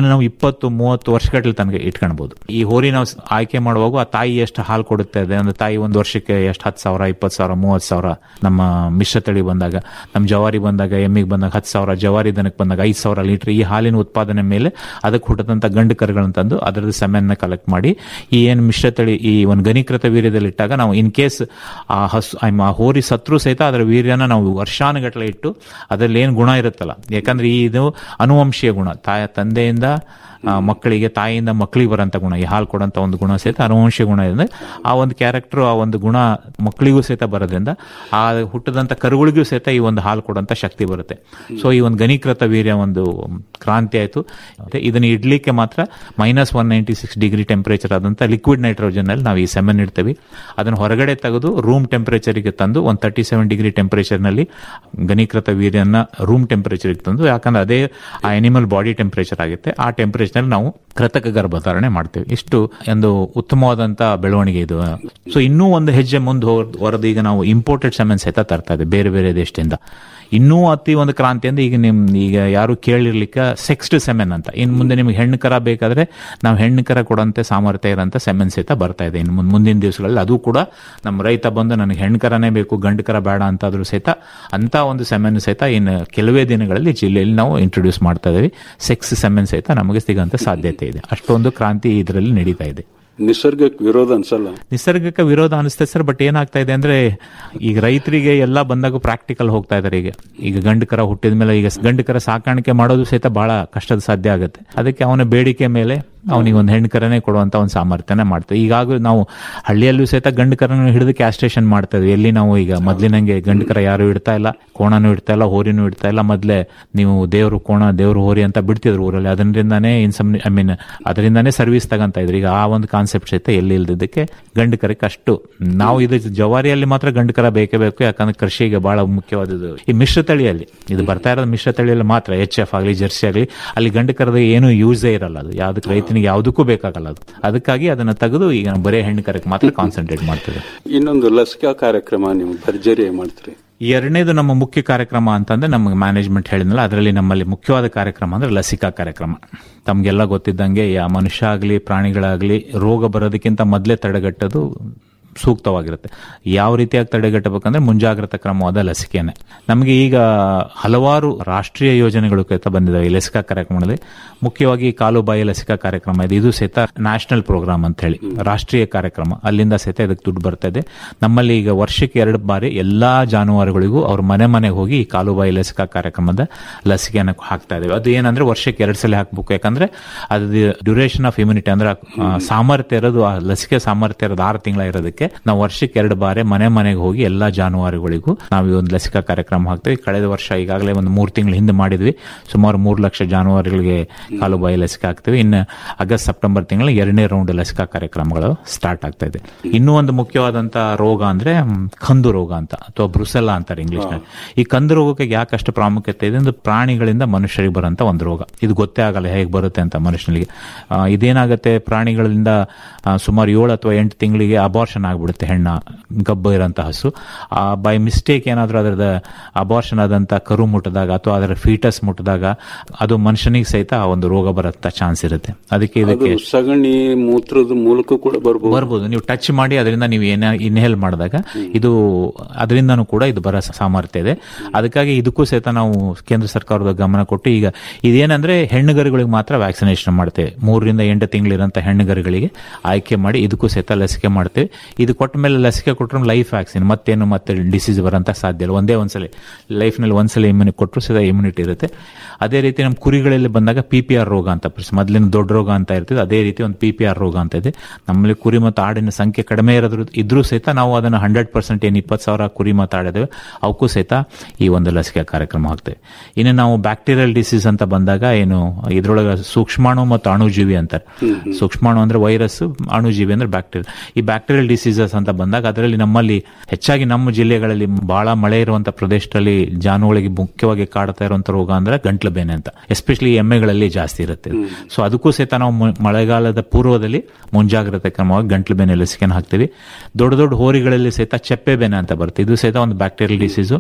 ಇದನ್ನ ನಾವು ಇಪ್ಪತ್ತು ಮೂವತ್ತು ವರ್ಷಗಟ್ಟಲೆ ತನಕ ಇಟ್ಕೊಳ್ಬಹುದು ಈ ಹೋರಿ ನಾವು ಸ್- ಆಯ್ಕೆ ಮಾಡುವಾಗ ಆ ತಾಯಿ ಎಷ್ಟು ಹಾಲು ಕೊಡುತ್ತೆ ಇದೆ ಅಂದ್ರೆ ತಾಯಿ ಒಂದು ವರ್ಷಕ್ಕೆ ಎಷ್ಟು ಹತ್ತು ಸಾವಿರ ಇಪ್ಪತ್ತು ಸಾವಿರ ಮೂವತ್ತು ಸಾವಿರ ನಮ್ಮ ಮಿಶ್ರ ತಳಿ ಬಂದಾಗ ನಮ್ಮ ಜವಾರಿ ಬಂದಾಗ ಎಮ್ಮಿಗೆ ಬಂದಾಗ ಹತ್ತು ಸಾವಿರ ಜವಾರಿ ದನಕ್ಕೆ ಬಂದಾಗ ಐದು ಸಾವಿರ ಲೀಟರ್ ಈ ಹಾಲಿನ ಉತ್ಪಾದನೆ ಮೇಲೆ ಅದಕ್ಕೆ ಹುಟ್ಟದಂತ ಗಂಡು ಕರುಗಳನ್ನ ತಂದು ಅದರದ್ದು ಸೆಮೆನ್ನ ಕಲೆಕ್ಟ್ ಮಾಡಿ ಈ ಏನು ಮಿಶ್ರ ತಳಿ ಈ ಒಂದು ಘನೀಕೃತ ವೀರ್ಯದಲ್ಲಿ ಇಟ್ಟಾಗ ನಾವು ಇನ್ ಕೇಸ್ ಆ ಹಸು ಐ ಮೀನ್ ಆ ಹೋರಿ ಸತ್ರು ಸಹಿತ ಅದರ ವೀರ್ಯನ ನಾವು ವರ್ಷಾನುಗಟ್ಟಲೆ ಇಟ್ಟು ಅದರಲ್ಲಿ ಏನು ಗುಣ ಇರುತ್ತಲ್ಲ ಯಾಕಂದ್ರೆ ಈ ಇದು ಅನುವಂಶೀಯ ಗುಣ ತಾಯ ತಂದೆಯಿಂದ ಆ, ಮಕ್ಕಳಿಗೆ ತಾಯಿಯಿಂದ ಮಕ್ಕಳಿಗೆ ಬರೋಂಥ ಗುಣ ಈ ಹಾಲು ಕೊಡೋಂಥ ಒಂದು ಗುಣ ಸಹಿತ ಅನುವಂಶೀಯ ಗುಣ ಇದೆ ಆ ಒಂದು ಕ್ಯಾರೆಕ್ಟರ್ ಆ ಒಂದು ಗುಣ ಮಕ್ಕಳಿಗೂ ಸಹಿತ ಬರೋದ್ರಿಂದ ಆ ಹುಟ್ಟದಂಥ ಕರುಗಳಿಗೂ ಸಹಿತ ಈ ಒಂದು ಹಾಲು ಕೊಡೋಂಥ ಶಕ್ತಿ ಬರುತ್ತೆ ಸೊ ಈ ಒಂದು ಘನೀಕೃತ ವೀರ್ಯ ಒಂದು ಕ್ರಾಂತಿ ಆಯಿತು ಇದನ್ನ ಇಡ್ಲಿಕ್ಕೆ ಮಾತ್ರ minus one ninety six degree temperature ಆದಂಥ ಲಿಕ್ವಿಡ್ ನೈಟ್ರೋಜನ್ ಅಲ್ಲಿ ನಾವು ಈ ಸೆಮೆನ್ ಇಡ್ತೀವಿ ಅದನ್ನು ಹೊರಗಡೆ ತೆಗೆದು ರೂಮ್ ಟೆಂಪರೇಚರ್ಗೆ ತಂದು ಒಂದು ತರ್ಟಿ ಸೆವೆನ್ ಡಿಗ್ರಿ ಟೆಂಪರೇಚರ್ನಲ್ಲಿ ಘನೀಕೃತ ವೀರ್ಯನ ರೂಮ್ ಟೆಂಪರೇಚರ್ಗೆ ತಂದು ಯಾಕಂದ್ರೆ ಅದೇ ಆ ಅನಿಮಲ್ ಬಾಡಿ ಟೆಂಪರೇಚರ್ ಆಗುತ್ತೆ ಆ ಟೆಂಪರೇಚರ್ ನಾವು ಕೃತಕ ಗರ್ಭಧಾರಣೆ ಮಾಡ್ತೇವೆ ಇಷ್ಟು ಒಂದು ಉತ್ತಮವಾದಂತ ಬೆಳವಣಿಗೆ ಇದು ಸೊ ಇನ್ನೂ ಒಂದು ಹೆಜ್ಜೆ ಮುಂದೆ ಹೊರದು ಈಗ ನಾವು ಇಂಪೋರ್ಟೆಡ್ ಸೆಮೆನ್ ಸಹಿತ ತರ್ತಾ ಇದೆ ಬೇರೆ ಬೇರೆ ದೇಶದಿಂದ ಇನ್ನೂ ಅತಿ ಒಂದು ಕ್ರಾಂತಿ ಅಂದ್ರೆ ಈಗ ನಿಮ್ ಈಗ ಯಾರು ಕೇಳಿರ್ಲಿಕ್ಕೆ ಸೆಕ್ಸ್ಡ್ ಸೆಮೆನ್ ಅಂತ ಇನ್ ಮುಂದೆ ನಿಮ್ಗೆ ಹೆಣ್ಣು ಕರ ಬೇಕಾದ್ರೆ ನಾವು ಹೆಣ್ಣು ಕರ ಕೊಡಂತೆ ಸಾಮರ್ಥ್ಯ ಇರೋಂಥ ಸೆಮೆನ್ ಸಹಿತ ಬರ್ತಾ ಇದೆ ಇನ್ನು ಮುಂದ್- ಮುಂದಿನ ದಿವಸಗಳಲ್ಲಿ ಅದು ಕೂಡ ನಮ್ಮ ರೈತ ಬಂದು ನನಗೆ ಹೆಣ್ಣು ಕರನೇ ಬೇಕು ಗಂಡು ಕರ ಬೇಡ ಅಂತಾದ್ರೂ ಸಹಿತ ಅಂತ ಒಂದು ಸೆಮೆನ್ ಸಹಿತ ಇನ್ನು ಕೆಲವೇ ದಿನಗಳಲ್ಲಿ ಜಿಲ್ಲೆಯಲ್ಲಿ ನಾವು ಇಂಟ್ರೊಡ್ಯೂಸ್ ಮಾಡ್ತಾ ಇದ್ದೀವಿ ಸೆಕ್ಸ್ ಸೆಮೆನ್ ಸಹಿತ ನಮಗೆ ಸಿಗಂತ ಸಾಧ್ಯತೆ ಇದೆ ಅಷ್ಟೊಂದು ಕ್ರಾಂತಿ ಇದರಲ್ಲಿ ನಡೀತಾ ಇದೆ ನಿಸರ್ಗಕ್ಕೆ ವಿರೋಧ ಅನ್ಸಲ್ಲ ನಿಸರ್ಗಕ್ಕೆ ವಿರೋಧ ಅನಿಸ್ತದೆ ಸರ್ ಬಟ್ ಏನಾಗ್ತಾ ಇದೆ ಅಂದ್ರೆ ಈಗ ರೈತರಿಗೆ ಎಲ್ಲ ಬಂದಾಗ ಪ್ರಾಕ್ಟಿಕಲ್ ಹೋಗ್ತಾ ಇದಾರೆ ಈಗ ಈಗ ಗಂಡು ಕರ ಹುಟ್ಟಿದ ಮೇಲೆ ಈಗ ಗಂಡು ಕರ ಸಾಕಾಣಿಕೆ ಮಾಡೋದು ಸಹಿತ ಬಹಳ ಕಷ್ಟದ ಸಾಧ್ಯ ಆಗುತ್ತೆ ಅದಕ್ಕೆ ಅವನ ಬೇಡಿಕೆ ಮೇಲೆ ಅವನಿಗೆ ಒಂದು ಹೆಣ್ಣು ಕರನೇ ಕೊಡುವಂತ ಒಂದು ಸಾಮರ್ಥ್ಯನ ಮಾಡ್ತೇವೆ ಈಗಾಗ ನಾವು ಹಳ್ಳಿಯಲ್ಲೂ ಸಹಿತ ಗಂಡು ಕರನ ಹಿಡಿದು ಕ್ಯಾಸ್ಟ್ರೇಷನ್ ಮಾಡ್ತಾ ಇದ್ವಿ ಎಲ್ಲಿ ನಾವು ಈಗ ಮೊದ್ಲಿನಂಗೆ ಗಂಡು ಕರ ಯಾರು ಇಡ್ತಾ ಇಲ್ಲ ಕೋಣನೂ ಇಡ್ತಾ ಇಲ್ಲ ಹೋರಿನೂ ಇಡ್ತಾ ಇಲ್ಲ ಮೊದ್ಲೇ ನೀವು ದೇವ್ರು ಕೋಣ ದೇವ್ರು ಹೋರಿ ಅಂತ ಬಿಡ್ತಿದ್ರು ಊರಲ್ಲಿ ಅದರಿಂದಾನೇ ಇನ್ಸಮ್ ಐ ಮೀನ್ ಅದರಿಂದಾನೇ ಸರ್ವಿಸ್ ತಗೊಂತ ಇದ್ರು ಈಗ ಆ ಒಂದು ಕಾನ್ಸೆಪ್ಟ್ ಸಹಿತ ಎಲ್ಲಿ ಇಲ್ದಿದ್ದಕ್ಕೆ ಗಂಡು ಕರಕ್ಕೆ ಅಷ್ಟು ನಾವು ಇದು ಜವಾರಿಯಲ್ಲಿ ಮಾತ್ರ ಗಂಡು ಕರ ಬೇಕೇ ಬೇಕು ಯಾಕಂದ್ರೆ ಕೃಷಿಗೆ ಬಹಳ ಮುಖ್ಯವಾದದ್ದು ಈ ಮಿಶ್ರ ತಳಿಯಲ್ಲಿ ಇದು ಬರ್ತಾ ಇರೋದು ಮಿಶ್ರ ತಳಿಯಲ್ಲಿ ಮಾತ್ರ ಎಚ್ ಎಫ್ ಆಗಲಿ ಜರ್ಸಿ ಆಗಲಿ ಅಲ್ಲಿ ಗಂಡು ಕರದ ಏನು ಯೂಸೇ ಇರಲ್ಲ ಅದು ಯಾವ್ದಕ್ಕೆ ರೈತನಿಗೆ ಯಾವುದಕ್ಕೂ ಬೇಕಾಗಲ್ಲ ಅದು ಅದಕ್ಕಾಗಿ ಅದನ್ನ ತೆಗೆದು ಈಗ ನಾವು ಬರೇ ಹೆಣ್ಣು ಕರಕ್ಕೆ ಮಾತ್ರ ಕಾನ್ಸಂಟ್ರೇಟ್ ಮಾಡ್ತೇವೆ ಇನ್ನೊಂದು ಲಸಿಕಾ ಕಾರ್ಯಕ್ರಮ ನೀವು ಭರ್ಜರಿ ಮಾಡ್ತೀರಿ ಎರಡನೇದು ನಮ್ಮ ಮುಖ್ಯ ಕಾರ್ಯಕ್ರಮ ಅಂತಂದ್ರೆ ನಮಗೆ ಮ್ಯಾನೇಜ್ಮೆಂಟ್ ಹೇಳಿದ್ನಲ್ಲ ಅದರಲ್ಲಿ ನಮ್ಮಲ್ಲಿ ಮುಖ್ಯವಾದ ಕಾರ್ಯಕ್ರಮ ಅಂದ್ರೆ ಲಸಿಕಾ ಕಾರ್ಯಕ್ರಮ ತಮಗೆಲ್ಲ ಗೊತ್ತಿದ್ದಂಗೆ ಯಾ ಮನುಷ್ಯ ಆಗಲಿ ಪ್ರಾಣಿಗಳಾಗಲಿ ರೋಗ ಬರೋದಕ್ಕಿಂತ ಮೊದಲೇ ತಡೆಗಟ್ಟೋದು ಸೂಕ್ತವಾಗಿರುತ್ತೆ ಯಾವ ರೀತಿಯಾಗಿ ತಡೆಗಟ್ಟಬೇಕಂದ್ರೆ ಮುಂಜಾಗ್ರತಾ ಕ್ರಮವಾದ ಲಸಿಕೆನೆ ನಮಗೆ ಈಗ ಹಲವಾರು ರಾಷ್ಟ್ರೀಯ ಯೋಜನೆಗಳು ಸಹಿತ ಬಂದಿದ್ದಾವೆ ಈ ಲಸಿಕಾ ಕಾರ್ಯಕ್ರಮದಲ್ಲಿ ಮುಖ್ಯವಾಗಿ ಕಾಲುಬಾಯಿ ಲಸಿಕಾ ಕಾರ್ಯಕ್ರಮ ಇದೆ ಇದು ಸಹಿತ ನ್ಯಾಷನಲ್ ಪ್ರೋಗ್ರಾಮ್ ಅಂತ ಹೇಳಿ ರಾಷ್ಟ್ರೀಯ ಕಾರ್ಯಕ್ರಮ ಅಲ್ಲಿಂದ ಸಹಿತ ಇದಕ್ಕೆ ದುಡ್ಡು ಬರ್ತಾ ಇದೆ ನಮ್ಮಲ್ಲಿ ಈಗ ವರ್ಷಕ್ಕೆ ಎರಡು ಬಾರಿ ಎಲ್ಲಾ ಜಾನುವಾರುಗಳಿಗೂ ಅವ್ರ ಮನೆ ಮನೆಗೆ ಹೋಗಿ ಈ ಕಾಲುಬಾಯಿ ಲಸಿಕಾ ಕಾರ್ಯಕ್ರಮದ ಲಸಿಕೆಯನ್ನು ಹಾಕ್ತಾ ಇದ್ದೇವೆ ಅದು ಏನಂದ್ರೆ ವರ್ಷಕ್ಕೆ ಎರಡು ಸಲ ಹಾಕ್ಬೇಕು ಯಾಕಂದ್ರೆ ಅದು ಡ್ಯೂರೇಷನ್ ಆಫ್ ಇಮ್ಯುನಿಟಿ ಅಂದ್ರೆ ಆ, ಸಾಮರ್ಥ್ಯ ಇರೋದು ಆ ಲಸಿಕೆ ಸಾಮರ್ಥ್ಯ ಇರೋದು ಆರು ತಿಂಗಳ ಇರೋದಕ್ಕೆ ನಾವು ವರ್ಷಕ್ಕೆ ಎರಡು ಬಾರಿ ಮನೆ ಮನೆಗೆ ಹೋಗಿ ಎಲ್ಲಾ ಜಾನುವಾರುಗಳಿಗೂ ನಾವು ಈ ಒಂದು ಲಸಿಕಾ ಕಾರ್ಯಕ್ರಮ ಹಾಕ್ತೇವೆ ಕಳೆದ ವರ್ಷ ಈಗಾಗಲೇ ಒಂದು ಮೂರು ತಿಂಗಳ ಹಿಂದೆ ಮಾಡಿದ್ವಿ ಸುಮಾರು ಮೂರು ಲಕ್ಷ ಜಾನುವಾರುಗಳಿಗೆ ಕಾಲುಬಾಯಿ ಲಸಿಕೆ ಹಾಕ್ತೇವೆ ಇನ್ನು ಆಗಸ್ಟ್ ಸೆಪ್ಟೆಂಬರ್ ತಿಂಗಳ ಎರಡನೇ ರೌಂಡ್ ಲಸಿಕಾ ಕಾರ್ಯಕ್ರಮಗಳು ಸ್ಟಾರ್ಟ್ ಆಗ್ತಾ ಇದೆ ಇನ್ನೂ ಒಂದು ಮುಖ್ಯವಾದಂತ ರೋಗ ಅಂದ್ರೆ ಮ್, ಕಂದು ರೋಗ ಅಂತ ಅಥವಾ ಬ್ರುಸೆಲ್ಲಾ ಅಂತಾರೆ ಇಂಗ್ಲಿಷ್ ನಲ್ಲಿ ಈ ಕಂದು ರೋಗಕ್ಕೆ ಯಾಕಷ್ಟು ಪ್ರಾಮುಖ್ಯತೆ ಇದೆ ಅಂದ್ರೆ ಪ್ರಾಣಿಗಳಿಂದ ಮನುಷ್ಯರಿಗೆ ಬರೋಂತ ಒಂದು ರೋಗ ಇದು ಗೊತ್ತೇ ಆಗಲ್ಲ ಹೇಗೆ ಬರುತ್ತೆ ಅಂತ ಮನುಷ್ಯನಿಗೆ ಆ, ಇದೇನಾಗುತ್ತೆ ಪ್ರಾಣಿಗಳಿಂದ ಆ, ಸುಮಾರು ಏಳು ಅಥವಾ ಎಂಟು ತಿಂಗಳಿಗೆ ಅಬಾರ್ಷನ್ ಆಗ್ಬಿಡುತ್ತೆ ಹೆಣ್ಣ ಗಬ್ಬ ಇರೋಂಥ ಹಸು ಬೈ ಮಿಸ್ಟೇಕ್ ಏನಾದರೂ ಅದರದ ಅಬಾರ್ಷನ್ ಆದಂತ ಕರು ಮುಟ್ಟಿದಾಗ ಅಥವಾ ಅದರ ಫೀಟಸ್ ಮುಟ್ಟಿದಾಗ ಅದು ಮನುಷ್ಯನಿಗೆ ಸಹಿತ ಆ ಒಂದು ರೋಗ ಬರೋಂಥ ಚಾನ್ಸ್ ಇರುತ್ತೆ ಅದಕ್ಕೆ ಅದು ಇದಕ್ಕೆ ಸಗಣಿ ಮೂತ್ರದ ಮೂಲಕ ಕೂಡ ಬರ್ಬೋದು ಬರ್ಬೋದು ನೀವು ಟಚ್ ಮಾಡಿ ಅದರಿಂದ ನೀವು ಏನ ಇನ್ಹೇಲ್ ಮಾಡಿದಾಗ ಇದು ಅದರಿಂದನೂ ಕೂಡ ಇದು ಬರೋ ಸಾಮರ್ಥ್ಯ ಇದೆ ಅದಕ್ಕಾಗಿ ಇದಕ್ಕೂ ಸಹಿತ ನಾವು ಕೇಂದ್ರ ಸರ್ಕಾರದ ಗಮನ ಕೊಟ್ಟು ಈಗ ಇದೇನಂದ್ರೆ ಹೆಣ್ಣುಗರುಗಳಿಗೆ ಮಾತ್ರ ವ್ಯಾಕ್ಸಿನೇಷನ್ ಮಾಡ್ತೇವೆ ಮೂರರಿಂದ ಎಂಟು ತಿಂಗಳಿರಂತ ಹೆಣ್ಣುಗರುಗಳಿಗೆ ಆಯ್ಕೆ ಮಾಡಿ ಇದಕ್ಕೂ ಸಹಿತ ಲಸಿಕೆ ಮಾಡ್ತೇವೆ ಇದು ಕೊಟ್ಟ ಮೇಲೆ ಲಸಿಕೆ ಕೊಟ್ಟರೆ ಲೈಫ್ ವ್ಯಾಕ್ಸಿನ್ ಮತ್ತೇನು ಮತ್ತೆ ಡಿಸೀಸ್ ಬರೋಂಥ ಸಾಧ್ಯ ಇಲ್ಲ ಒಂದೇ ಒಂದ್ಸಲ ಲೈಫ್ನಲ್ಲಿ ಒಂದ್ಸಲ ಇಮ್ಯುನಿ ಕೊಟ್ಟರು ಸಹಿತ ಇಮ್ಯುನಿಟಿ ಇರುತ್ತೆ ಅದೇ ರೀತಿ ನಮ್ಮ ಕುರಿಗಳಲ್ಲಿ ಬಂದಾಗ ಪಿ ಪಿ ಆರ್ ರೋಗ ಅಂತ ಪ್ರಶ್ನೆ ಮೊದಲಿನ ದೊಡ್ಡ ರೋಗ ಅಂತ ಇರ್ತದೆ ಅದೇ ರೀತಿ ಒಂದು ಪಿ ಪಿ ಆರ್ ರೋಗ ಅಂತ ಇದೆ ನಮ್ಮಲ್ಲಿ ಕುರಿ ಮತ್ತು ಆಡಿನ ಸಂಖ್ಯೆ ಕಡಿಮೆ ಇರೋದ್ರ ಇದ್ರೂ ಸಹಿತ ನಾವು ಅದನ್ನು ಹಂಡ್ರೆಡ್ ಪರ್ಸೆಂಟ್ ಏನು ಇಪ್ಪತ್ತು ಸಾವಿರ ಕುರಿ ಮತ್ತು ಆಡಿದ್ದೇವೆ ಅವಕ್ಕೂ ಸಹಿತ ಈ ಒಂದು ಲಸಿಕೆ ಕಾರ್ಯಕ್ರಮ ಆಗ್ತದೆ ಇನ್ನು ನಾವು ಬ್ಯಾಕ್ಟೀರಿಯಲ್ ಡಿಸೀಸ್ ಅಂತ ಬಂದಾಗ ಏನು ಇದ್ರೊಳಗೆ ಸೂಕ್ಷ್ಮಾಣು ಮತ್ತು ಅಣುಜೀವಿ ಅಂತಾರೆ ಸೂಕ್ಷ್ಮಾಣು ಅಂದ್ರೆ ವೈರಸ್ ಅಣುಜೀವಿ ಅಂದ್ರೆ ಬ್ಯಾಕ್ಟೀರಿಯಾ ಈ ಬ್ಯಾಕ್ಟೀರಿಯಲ್ ಡಿಸೀಸಸ್ ಅಂತ ಬಂದಾಗ ಅದರಲ್ಲಿ ನಮ್ಮಲ್ಲಿ ಹೆಚ್ಚಾಗಿ ನಮ್ಮ ಜಿಲ್ಲೆಗಳಲ್ಲಿ ಬಹಳ ಮಳೆ ಇರುವಂತ ಪ್ರದೇಶದಲ್ಲಿ ಜಾನುಗಳಿಗೆ ಮುಖ್ಯವಾಗಿ ಕಾಡ್ತಾ ಇರುವಂತ ರೋಗ ಅಂದ್ರೆ ಗಂಟ್ಲು ಬೇನೆ ಅಂತ ಎಸ್ಪೆಷಲಿ ಎಮ್ಮೆಗಳಲ್ಲಿ ಜಾಸ್ತಿ ಇರುತ್ತೆ ಸೊ ಅದಕ್ಕೂ ಸಹಿತ ನಾವು ಮು- ಮಳೆಗಾಲದ ಪೂರ್ವದಲ್ಲಿ ಮುಂಜಾಗ್ರತೆ ಕ್ರಮವಾಗಿ ಗಂಟ್ಲು ಬೇನೆ ಲಸಿಕೆನ ಹಾಕ್ತೀವಿ ದೊಡ್ಡ ದೊಡ್ಡ ಹೋರಿಗಳಲ್ಲಿ ಸಹಿತ ಚೆಪ್ಪೆ ಬೇನೆ ಅಂತ ಬರುತ್ತೆ ಇದು ಸಹಿತ ಒಂದು ಬ್ಯಾಕ್ಟೀರಿಯಲ್ ಡಿಸೀಸು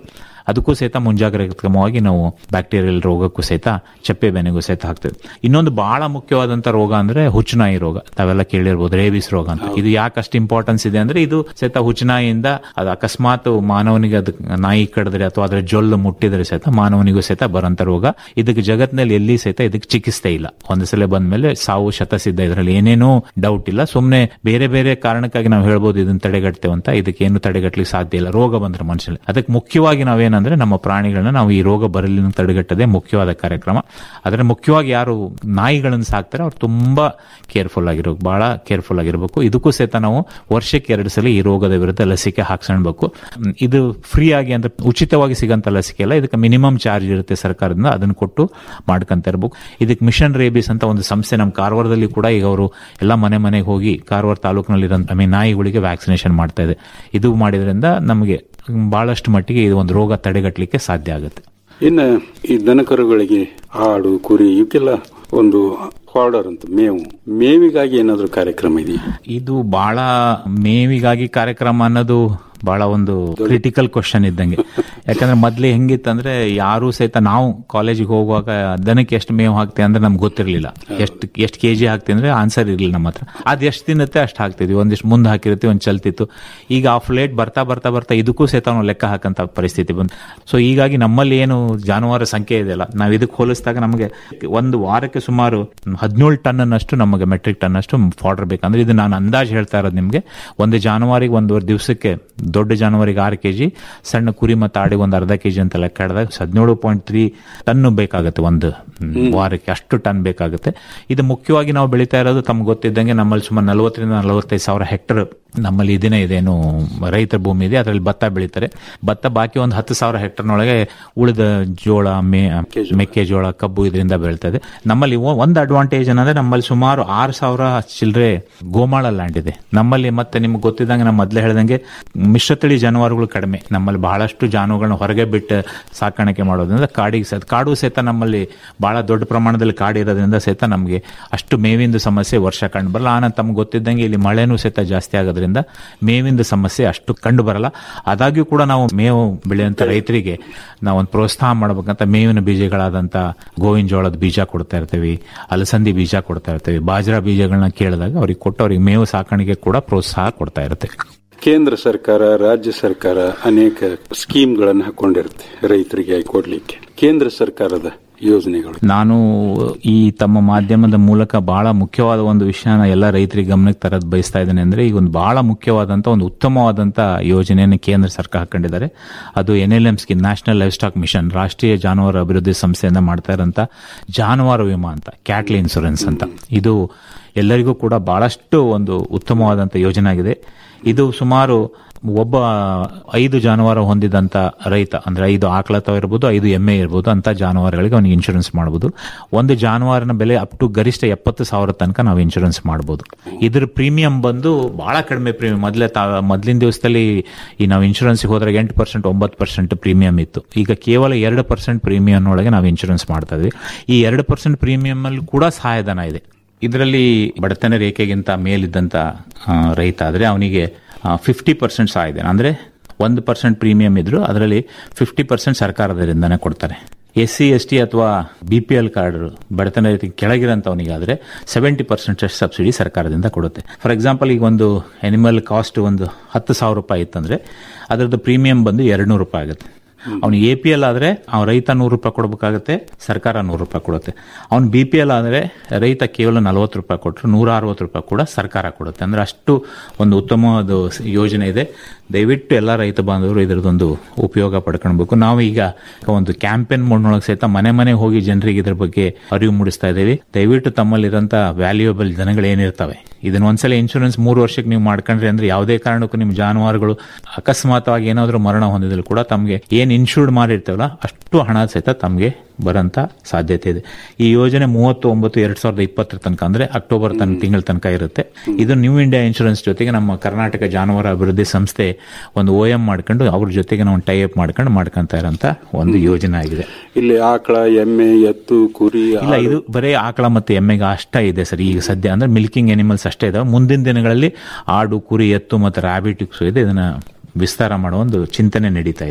ಅದಕ್ಕೂ ಸಹಿತ ಮುಂಜಾಗ್ರತಾಕ್ರಮವಾಗಿ ನಾವು ಬ್ಯಾಕ್ಟೀರಿಯಲ್ ರೋಗಕ್ಕೂ ಸಹಿತ ಚಪ್ಪೆ ಬೆನೆಗೂ ಸಹಿತ ಹಾಕ್ತೇವೆ ಇನ್ನೊಂದು ಬಹಳ ಮುಖ್ಯವಾದಂತ ರೋಗ ಅಂದ್ರೆ ಹುಚ್ಚುನಾಯಿ ರೋಗ ತಾವೆಲ್ಲ ಕೇಳಿರ್ಬೋದು ರೇಬಿಸ್ ರೋಗ ಅಂತ ಇದು ಯಾಕೆ ಅಷ್ಟು ಇಂಪಾರ್ಟೆನ್ಸ್ ಇದೆ ಅಂದ್ರೆ ಇದು ಸಹಿತ ಹುಚ್ಚುನಾಯಿಯಿಂದ ಅದು ಅಕಸ್ಮಾತ್ ಮಾನವನಿಗೆ ಅದು ನಾಯಿ ಕಡಿದ್ರೆ ಅಥವಾ ಅದರ ಜೊಲ್ಲು ಮುಟ್ಟಿದ್ರೆ ಸಹಿತ ಮಾನವನಿಗೂ ಸಹಿತ ಬರಂತ ರೋಗ ಇದಕ್ಕೆ ಜಗತ್ತಿನಲ್ಲಿ ಎಲ್ಲಿ ಸಹಿತ ಇದಕ್ಕೆ ಚಿಕಿತ್ಸೆ ಇಲ್ಲ ಒಂದು ಸಲ ಬಂದ್ಮೇಲೆ ಸಾವು ಶತಸಿದ್ಧ ಇದರಲ್ಲಿ ಏನೇನೂ ಡೌಟ್ ಇಲ್ಲ ಸುಮ್ಮನೆ ಬೇರೆ ಬೇರೆ ಕಾರಣಕ್ಕಾಗಿ ನಾವು ಹೇಳ್ಬೋದು ಇದನ್ನ ತಡೆಗಟ್ಟೇವೆ ಅಂತ ಇದಕ್ಕೆ ಏನು ತಡೆಗಟ್ಟಲಿಕ್ಕೆ ಸಾಧ್ಯ ಇಲ್ಲ ರೋಗ ಬಂದ್ರೆ ಮನುಷ್ಯನಲ್ಲಿ ಅದಕ್ಕೆ ಮುಖ್ಯವಾಗಿ ನಾವೇನಂದ್ರೆ ನಮ್ಮ ಪ್ರಾಣಿಗಳನ್ನ ನಾವು ಈ ರೋಗ ಬರಲಿ ತಡೆಗಟ್ಟದೆ ಮುಖ್ಯವಾದ ಕಾರ್ಯಕ್ರಮ ಅದರ ಮುಖ್ಯವಾಗಿ ಯಾರು ನಾಯಿಗಳನ್ನು ಸಾಕ್ತಾರೆ ಅವ್ರು ತುಂಬಾ ಕೇರ್ಫುಲ್ ಆಗಿರ್ಬೇಕು ಬಹಳ ಕೇರ್ಫುಲ್ ಆಗಿರ್ಬೇಕು ಇದಕ್ಕೂ ಸಹಿತ ನಾವು ವರ್ಷಕ್ಕೆ ಎರಡು ಸಲ ಈ ರೋಗದ ವಿರುದ್ಧ ಲಸಿಕೆ ಹಾಕ್ಸ್ಕೊಳ್ಬೇಕು ಹ್ಮ್, ಇದು ಫ್ರೀ ಆಗಿ ಅಂದ್ರೆ ಉಚಿತವಾಗಿ ಸಿಗಂತ ಲಸಿಕೆ ಅಲ್ಲ ಇದಕ್ಕೆ ಮಿನಿಮಮ್ ಚಾರ್ಜ್ ಇರುತ್ತೆ ಸರ್ಕಾರದಿಂದ ಅದನ್ನು ಕೊಟ್ಟು ಮಾಡ್ಕೊಂತ ಇರ್ಬೇಕು ಇದಕ್ಕೆ ಮಿಷನ್ ರೇಬಿಸ್ ಅಂತ ಒಂದು ಸಂಸ್ಥೆ ನಮ್ಮ ಕಾರವಾರದಲ್ಲಿ ಕೂಡ ಈಗ ಅವರು ಎಲ್ಲ ಮನೆ ಮನೆಗೆ ಹೋಗಿ ಕಾರವಾರ ತಾಲೂಕಿನಲ್ಲಿ ಐ ಮೀನ್ ನಾಯಿಗಳಿಗೆ ವ್ಯಾಕ್ಸಿನೇಷನ್ ಮಾಡ್ತಾ ಇದೆ ಇದು ಮಾಡಿದ್ರಿಂದ ನಮಗೆ ಬಹಳಷ್ಟು ಮಟ್ಟಿಗೆ ಇದು ಒಂದು ರೋಗ ತಡೆಗಟ್ಟಲಿಕ್ಕೆ ಸಾಧ್ಯ ಆಗುತ್ತೆ ಇನ್ನು ಈ ದನಕರುಗಳಿಗೆ ಆಡು ಕುರಿ ಇವಕ್ಕೆಲ್ಲ ಒಂದು ಫಾರ್ಡರ್ ಅಂತ ಮೇವು ಮೇವಿಗಾಗಿ ಏನಾದರೂ ಕಾರ್ಯಕ್ರಮ ಇದೆಯಾ ಇದು ಬಹಳ ಮೇವಿಗಾಗಿ ಕಾರ್ಯಕ್ರಮ ಅನ್ನೋದು ಬಹಳ ಒಂದು ಕ್ರಿಟಿಕಲ್ ಕ್ವಶನ್ ಇದ್ದಂಗೆ ಯಾಕಂದ್ರೆ ಮೊದ್ಲೇ ಹೆಂಗಿತ್ತಂದ್ರೆ ಯಾರು ಸಹಿತ ನಾವು ಕಾಲೇಜಿಗೆ ಹೋಗುವಾಗ ದನಕ್ಕೆ ಎಷ್ಟು ಮೇವು ಹಾಕ್ತೀವಿ ಅಂದ್ರೆ ನಮ್ಗೆ ಗೊತ್ತಿರಲಿಲ್ಲ ಎಷ್ಟು ಎಷ್ಟು ಕೆ ಜಿ ಹಾಕ್ತೀವಿ ಅಂದ್ರೆ ಆನ್ಸರ್ ಇರಲಿಲ್ಲ ನಮ್ಮ ಹತ್ರ ಅದು ಎಷ್ಟು ತಿನ್ನತ್ತೆ ಅಷ್ಟು ಹಾಕ್ತಿದ್ವಿ ಒಂದಿಷ್ಟು ಮುಂದೆ ಹಾಕಿರ್ತೀವಿ ಒಂದು ಚಲ್ತಿತ್ತು ಈಗ ಆ ಫ್ಲೇಟ್ ಬರ್ತಾ ಬರ್ತಾ ಬರ್ತಾ ಇದಕ್ಕೂ ಸಹಿತ ನಾವು ಲೆಕ್ಕ ಹಾಕಂತ ಪರಿಸ್ಥಿತಿ ಬಂತು ಸೊ ಹೀಗಾಗಿ ನಮ್ಮಲ್ಲಿ ಏನು ಜಾನುವಾರು ಸಂಖ್ಯೆ ಇದೆಯಲ್ಲ ನಾವು ಇದಕ್ಕೆ ಹೋಲಿಸಿದಾಗ ನಮಗೆ ಒಂದು ವಾರಕ್ಕೆ ಸುಮಾರು ಹದಿನೇಳು ಟನ್ ಅಷ್ಟು ನಮಗೆ ಮೆಟ್ರಿಕ್ ಟನ್ ಅಷ್ಟು ಫಾರ್ಡರ್ ಬೇಕಂದ್ರೆ ಇದು ನಾನು ಅಂದಾಜು ಹೇಳ್ತಾ ಇರೋದು ನಿಮಗೆ ಒಂದು ಜಾನುವಾರಿಗೆ ಒಂದೂವರೆ ದಿವಸಕ್ಕೆ ದೊಡ್ಡ ಜಾನುವಾರಿಗೆ ಆರು ಕೆಜಿ ಸಣ್ಣ ಕುರಿ ಮತ್ತು ಆಡಿಗೆ ಒಂದು ಅರ್ಧ ಕೆಜಿ ಅಂತ ಲೆಕ್ಕ ಹಿಡಿದಾಗ ಹದಿನೇಳು ಪಾಯಿಂಟ್ ತ್ರೀ ಟನ್ ಬೇಕಾಗುತ್ತೆ ಒಂದು ಹ್ಮ್, ವಾರಕ್ಕೆ ಅಷ್ಟು ಟನ್ ಬೇಕಾಗುತ್ತೆ ಇದು ಮುಖ್ಯವಾಗಿ ನಾವು ಬೆಳೀತಾ ಇರೋದು ತಮ್ಗೆ ಗೊತ್ತಿದ್ದಂಗೆ ನಮ್ಮಲ್ಲಿ ಸುಮಾರು ನಲವತ್ತರಿಂದ ನಲವತ್ತೈದು ಸಾವಿರ ಹೆಕ್ಟರ್ ನಮ್ಮಲ್ಲಿ ಇದನ್ನೇ ಇದೇನು ರೈತರ ಭೂಮಿ ಇದೆ ಅದರಲ್ಲಿ ಭತ್ತ ಬೆಳೀತಾರೆ ಭತ್ತ ಬಾಕಿ ಒಂದು ಹತ್ತು ಸಾವಿರ ಹೆಕ್ಟರ್ನೊಳಗೆ ಉಳಿದ ಜೋಳ ಮೇ ಮೆಕ್ಕೆಜೋಳ ಕಬ್ಬು ಇದರಿಂದ ಬೆಳೀತದೆ ನಮ್ಮಲ್ಲಿ ಒ- ಒಂದು ಅಡ್ವಾಂಟೇಜ್ ಏನಂದ್ರೆ ನಮ್ಮಲ್ಲಿ ಸುಮಾರು ಆರು ಸಾವಿರ ಚಿಲ್ಲರೆ ಗೋಮಾಳ ಲ್ಯಾಂಡ್ ಇದೆ ನಮ್ಮಲ್ಲಿ ಮತ್ತೆ ನಿಮ್ಗೆ ಗೊತ್ತಿದ್ದಂಗೆ ನಮ್ಮ ಮೊದಲೇ ಹೇಳ್ದಂಗೆ ಮಿಶ್ರತಳಿ ಜಾನುವಾರುಗಳು ಕಡಿಮೆ ನಮ್ಮಲ್ಲಿ ಬಹಳಷ್ಟು ಜಾನುಗಳನ್ನ ಹೊರಗೆ ಬಿಟ್ಟು ಸಾಕಾಣಿಕೆ ಮಾಡೋದ್ರಿಂದ ಕಾಡಿಗೆ ಸಹಿತ ಕಾಡು ಸಹಿತ ನಮ್ಮಲ್ಲಿ ಬಹಳ ದೊಡ್ಡ ಪ್ರಮಾಣದಲ್ಲಿ ಕಾಡು ಇರೋದ್ರಿಂದ ಸಹಿತ ನಮಗೆ ಅಷ್ಟು ಮೇವಿಂದು ಸಮಸ್ಯೆ ವರ್ಷ ಕಂಡು ಬರಲ್ಲ ಆನ ತಮ್ಗೆ ಗೊತ್ತಿದ್ದಂಗೆ ಇಲ್ಲಿ ಮಳೆನೂ ಸಹಿತ ಜಾಸ್ತಿ ಆಗೋದ್ರಿಂದ ಮೇವಿಂದು ಸಮಸ್ಯೆ ಅಷ್ಟು ಕಂಡು ಬರಲ್ಲ ಆದಾಗ್ಯೂ ಕೂಡ ನಾವು ಮೇವು ಬೆಳೆಯುವಂತ ರೈತರಿಗೆ ನಾವು ಒಂದು ಪ್ರೋತ್ಸಾಹ ಮಾಡ್ಬೇಕಂತ ಮೇವಿನ ಬೀಜಗಳಾದಂತ ಗೋವಿನ ಜೋಳದ ಬೀಜ ಕೊಡ್ತಾ ಇರ್ತೀವಿ ಅಲಸಂದಿ ಬೀಜ ಕೊಡ್ತಾ ಇರ್ತೀವಿ ಬಾಜ್ರಾ ಬೀಜಗಳನ್ನ ಕೇಳಿದಾಗ ಅವ್ರಿಗೆ ಕೊಟ್ಟು ಅವ್ರಿಗೆ ಮೇವು ಸಾಕಾಣಿಕೆ ಕೂಡ ಪ್ರೋತ್ಸಾಹ ಕೊಡ್ತಾ ಇರ್ತೀವಿ ಕೇಂದ್ರ ಸರ್ಕಾರ ರಾಜ್ಯ ಸರ್ಕಾರ ಅನೇಕ ಸ್ಕೀಮ್ಗಳನ್ನು ಹಾಕೊಂಡಿರುತ್ತೆ ರೈತರಿಗೆ ಕೊಡ್ಲಿಕ್ಕೆ ಕೇಂದ್ರ ಸರ್ಕಾರದ ಯೋಜನೆಗಳು ನಾನು ಈ ತಮ್ಮ ಮಾಧ್ಯಮದ ಮೂಲಕ ಬಹಳ ಮುಖ್ಯವಾದ ಒಂದು ವಿಷಯನ ಎಲ್ಲ ರೈತರಿಗೆ ಗಮನಕ್ಕೆ ತರದ್ ಬಯಸ್ತಾ ಇದ್ದೇನೆ ಅಂದ್ರೆ ಈಗ ಒಂದು ಬಹಳ ಮುಖ್ಯವಾದಂತ ಒಂದು ಉತ್ತಮವಾದಂತ ಯೋಜನೆಯನ್ನು ಕೇಂದ್ರ ಸರ್ಕಾರ ಹಾಕೊಂಡಿದ್ದಾರೆ ಅದು N L M scheme National Livestock Mission ರಾಷ್ಟ್ರೀಯ ಜಾನುವಾರು ಅಭಿವೃದ್ಧಿ ಸಂಸ್ಥೆಯಿಂದ ಮಾಡ್ತಾ ಇರೋಂಥ ಜಾನುವಾರು ವಿಮಾ ಅಂತ ಕ್ಯಾಟ್ಲ್ ಇನ್ಸೂರೆನ್ಸ್ ಅಂತ ಇದು ಎಲ್ಲರಿಗೂ ಕೂಡ ಬಹಳಷ್ಟು ಒಂದು ಉತ್ತಮವಾದಂತ ಯೋಜನೆ ಆಗಿದೆ ಇದು ಸುಮಾರು ಒಬ್ಬ ಐದು ಜಾನುವಾರು ಹೊಂದಿದಂತ ರೈತ ಅಂದ್ರೆ ಐದು ಆಕಳ ಅಥವಾ ಇರ್ಬೋದು ಐದು ಎಮ್ಮೆ ಇರ್ಬೋದು ಅಂತ ಜಾನುವಾರುಗಳಿಗೆ ಅವನಿಗೆ ಇನ್ಶೂರೆನ್ಸ್ ಮಾಡಬಹುದು ಒಂದು ಜಾನುವಾರಿನ ಬೆಲೆ ಅಪ್ ಟು ಗರಿಷ್ಠ ಎಪ್ಪತ್ತು ಸಾವಿರ ತನಕ ನಾವು ಇನ್ಶೂರೆನ್ಸ್ ಮಾಡಬಹುದು ಇದ್ರ ಪ್ರೀಮಿಯಂ ಬಂದು ಬಹಳ ಕಡಿಮೆ ಪ್ರೀಮಿಯಂ ಮೊದಲೇ ಮೊದಲಿನ ದಿವಸದಲ್ಲಿ ಈ ನಾವು ಇನ್ಶೂರೆನ್ಸ್ ಹೋದ್ರೆ ಎಂಟು ಪರ್ಸೆಂಟ್ ಒಂಬತ್ತು ಪರ್ಸೆಂಟ್ ಪ್ರೀಮಿಯಂ ಇತ್ತು ಈಗ ಕೇವಲ ಎರಡು ಪರ್ಸೆಂಟ್ ಪ್ರೀಮಿಯಂ ಒಳಗೆ ನಾವು ಇನ್ಶೂರೆನ್ಸ್ ಮಾಡ್ತಾ ಇದ್ವಿ ಈ ಎರಡು ಪರ್ಸೆಂಟ್ ಪ್ರೀಮಿಯಂ ಅಲ್ಲಿ ಕೂಡ ಸಹಾಯಧನ ಇದೆ ಇದರಲ್ಲಿ ಬಡತನ ರೇಖೆಗಿಂತ ಮೇಲಿದ್ದಂತ ಆ, ರೈತ ಆದ್ರೆ ಅವನಿಗೆ ಫಿಫ್ಟಿ ಪರ್ಸೆಂಟ್ ಸಹಾಯ ಇದೆ ಅಂದ್ರೆ ಒಂದು ಪರ್ಸೆಂಟ್ ಪ್ರೀಮಿಯಂ ಇದ್ರು ಅದರಲ್ಲಿ ಫಿಫ್ಟಿ ಪರ್ಸೆಂಟ್ ಸರ್ಕಾರದಿಂದನೇ ಕೊಡ್ತಾರೆ ಎಸ್ ಸಿ ಎಸ್ ಟಿ ಅಥವಾ ಬಿ ಪಿ ಎಲ್ ಕಾರ್ಡ್ ಬಡತನ ರೀತಿ ಕೆಳಗಿರೋಂಥವನಿಗಾದ್ರೆ ಸೆವೆಂಟಿ ಪರ್ಸೆಂಟ್ ಸಬ್ಸಿಡಿ ಸರ್ಕಾರದಿಂದ ಕೊಡುತ್ತೆ ಫಾರ್ ಎಕ್ಸಾಂಪಲ್ ಈಗ ಒಂದು ಅನಿಮಲ್ ಕಾಸ್ಟ್ ಒಂದು ಹತ್ತು ಸಾವಿರ ರೂಪಾಯಿ ಇತ್ತಂದ್ರೆ ಅದರದ್ದು ಪ್ರೀಮಿಯಂ ಬಂದು ಎರಡು ನೂರು ರೂಪಾಯಿ ಆಗುತ್ತೆ ಅವ್ನು ಎ ಪಿ ಎಲ್ ಆದ್ರೆ ಅವ್ನು ರೈತ ನೂರು ರೂಪಾಯಿ ಕೊಡಬೇಕಾಗುತ್ತೆ ಸರ್ಕಾರ ನೂರು ರೂಪಾಯಿ ಕೊಡುತ್ತೆ ಅವ್ನು ಬಿ ಪಿ ಎಲ್ ಆದ್ರೆ ರೈತ ಕೇವಲ ನಲವತ್ತು ರೂಪಾಯಿ ಕೊಟ್ಟರು ನೂರ ಅರವತ್ತು ರೂಪಾಯಿ ಕೂಡ ಸರ್ಕಾರ ಕೊಡುತ್ತೆ ಅಂದ್ರೆ ಅಷ್ಟು ಒಂದು ಉತ್ತಮವಾದ ಸ- ಯೋಜನೆ ಇದೆ ದಯವಿಟ್ಟು ಎಲ್ಲ ರೈತ ಬಾಂಧವರು ಇದರದೊಂದು ಉಪಯೋಗ ಪಡ್ಕೊಳ್ಬೇಕು ನಾವು ಈಗ ಒಂದು ಕ್ಯಾಂಪೇನ್ ಮೋಡ್ನೊಳಗೆ ಸಹಿತ ಮನೆ ಮನೆ ಹೋಗಿ ಜನರಿಗೆ ಇದ್ರ ಬಗ್ಗೆ ಅರಿವು ಮೂಡಿಸ್ತಾ ಇದ್ದೀವಿ ದಯವಿಟ್ಟು ತಮ್ಮಲ್ಲಿರೋಂಥ ವ್ಯಾಲ್ಯೂಯಬಲ್ ದನಗಳು ಏನಿರ್ತವೆ ಇದನ್ನ ಒಂದ್ಸಲ ಇನ್ಶೂರೆನ್ಸ್ ಮೂರು ವರ್ಷಕ್ಕೆ ನೀವು ಮಾಡ್ಕೊಂಡ್ರಿ ಅಂದ್ರೆ ಯಾವುದೇ ಕಾರಣಕ್ಕೂ ನಿಮ್ಮ ಜಾನುವಾರುಗಳು ಅಕಸ್ಮಾತ್ವಾಗಿ ಏನಾದರೂ ಮರಣ ಹೊಂದಿದ್ರು ಕೂಡ ತಮಗೆ ಏನ್ ಇನ್ಶೂರ್ಡ್ ಮಾಡಿರ್ತೇವಲ್ಲ ಅಷ್ಟು ಹಣ ಸಹಿತ ತಮಗೆ ಬರಂತ ಸಾಧ್ಯತೆ ಇದೆ ಈ ಯೋಜನೆ ಮೂವತ್ತು ಒಂಬತ್ತು ಎರಡ್ ಸಾವಿರದ ಇಪ್ಪತ್ತರ ತನಕ ಅಂದ್ರೆ ಅಕ್ಟೋಬರ್ ತನಕ ತಿಂಗಳ ತನಕ ಇರುತ್ತೆ ಇದು ನ್ಯೂ ಇಂಡಿಯಾ ಇನ್ಶೂರೆನ್ಸ್ ಜೊತೆಗೆ ನಮ್ಮ ಕರ್ನಾಟಕ ಜಾನುವಾರು ಅಭಿವೃದ್ಧಿ ಸಂಸ್ಥೆ ಒಂದು ಓ ಎಂ ಮಾಡ್ಕೊಂಡು ಅವ್ರ ಜೊತೆಗೆ ನಾವು ಟೈ ಅಪ್ ಮಾಡ್ಕೊಂಡು ಮಾಡ್ಕೊಂತ ಇರೋಂತ ಒಂದು ಯೋಜನೆ ಆಗಿದೆ ಇಲ್ಲಿ ಆಕಳ ಎಮ್ಮೆ ಎತ್ತು ಕುರಿ ಇಲ್ಲ ಆಡು. ಇದು ಬರೀ ಆಕಳ ಮತ್ತು ಎಮ್ಮೆಗೆ ಅಷ್ಟೇ ಇದೆ ಸರ್ ಈಗ ಸದ್ಯ ಅಂದ್ರೆ ಮಿಲ್ಕಿಂಗ್ ಎನಿಮಲ್ಸ್ ಅಷ್ಟೇ ಇದಾವೆ ಮುಂದಿನ ದಿನಗಳಲ್ಲಿ ಆಡು ಕುರಿ ಎತ್ತು ಮತ್ತು ರ್ಯಾಬಿಟ್ ಇದೆ ಇದನ್ನ ವಿಸ್ತಾರ ಮಾಡೋ ಒಂದು ಚಿಂತನೆ ನಡೀತಾ ಇದೆ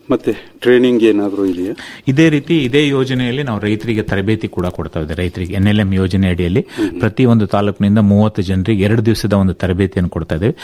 ಮತ್ತೆ ಟ್ರೈನಿಂಗ್ ಏನಾದರೂ ಇದೆಯಾ ಇದೇ ರೀತಿ ಇದೇ ಯೋಜನೆಯಲ್ಲಿ ನಾವು ರೈತರಿಗೆ ತರಬೇತಿ ಕೂಡ ಕೊಡ್ತಾ ಇದ್ದೇವೆ ರೈತರಿಗೆ ಎನ್ ಎಲ್ ಎಂ ಯೋಜನೆ ಅಡಿಯಲ್ಲಿ ಪ್ರತಿ ಒಂದು ತಾಲೂಕಿನಿಂದ ಮೂವತ್ತು ಜನರಿಗೆ ಎರಡು ದಿವಸದ ಒಂದು ತರಬೇತಿಯನ್ನು ಕೊಡ್ತಾ ಇದ್ದೇವೆ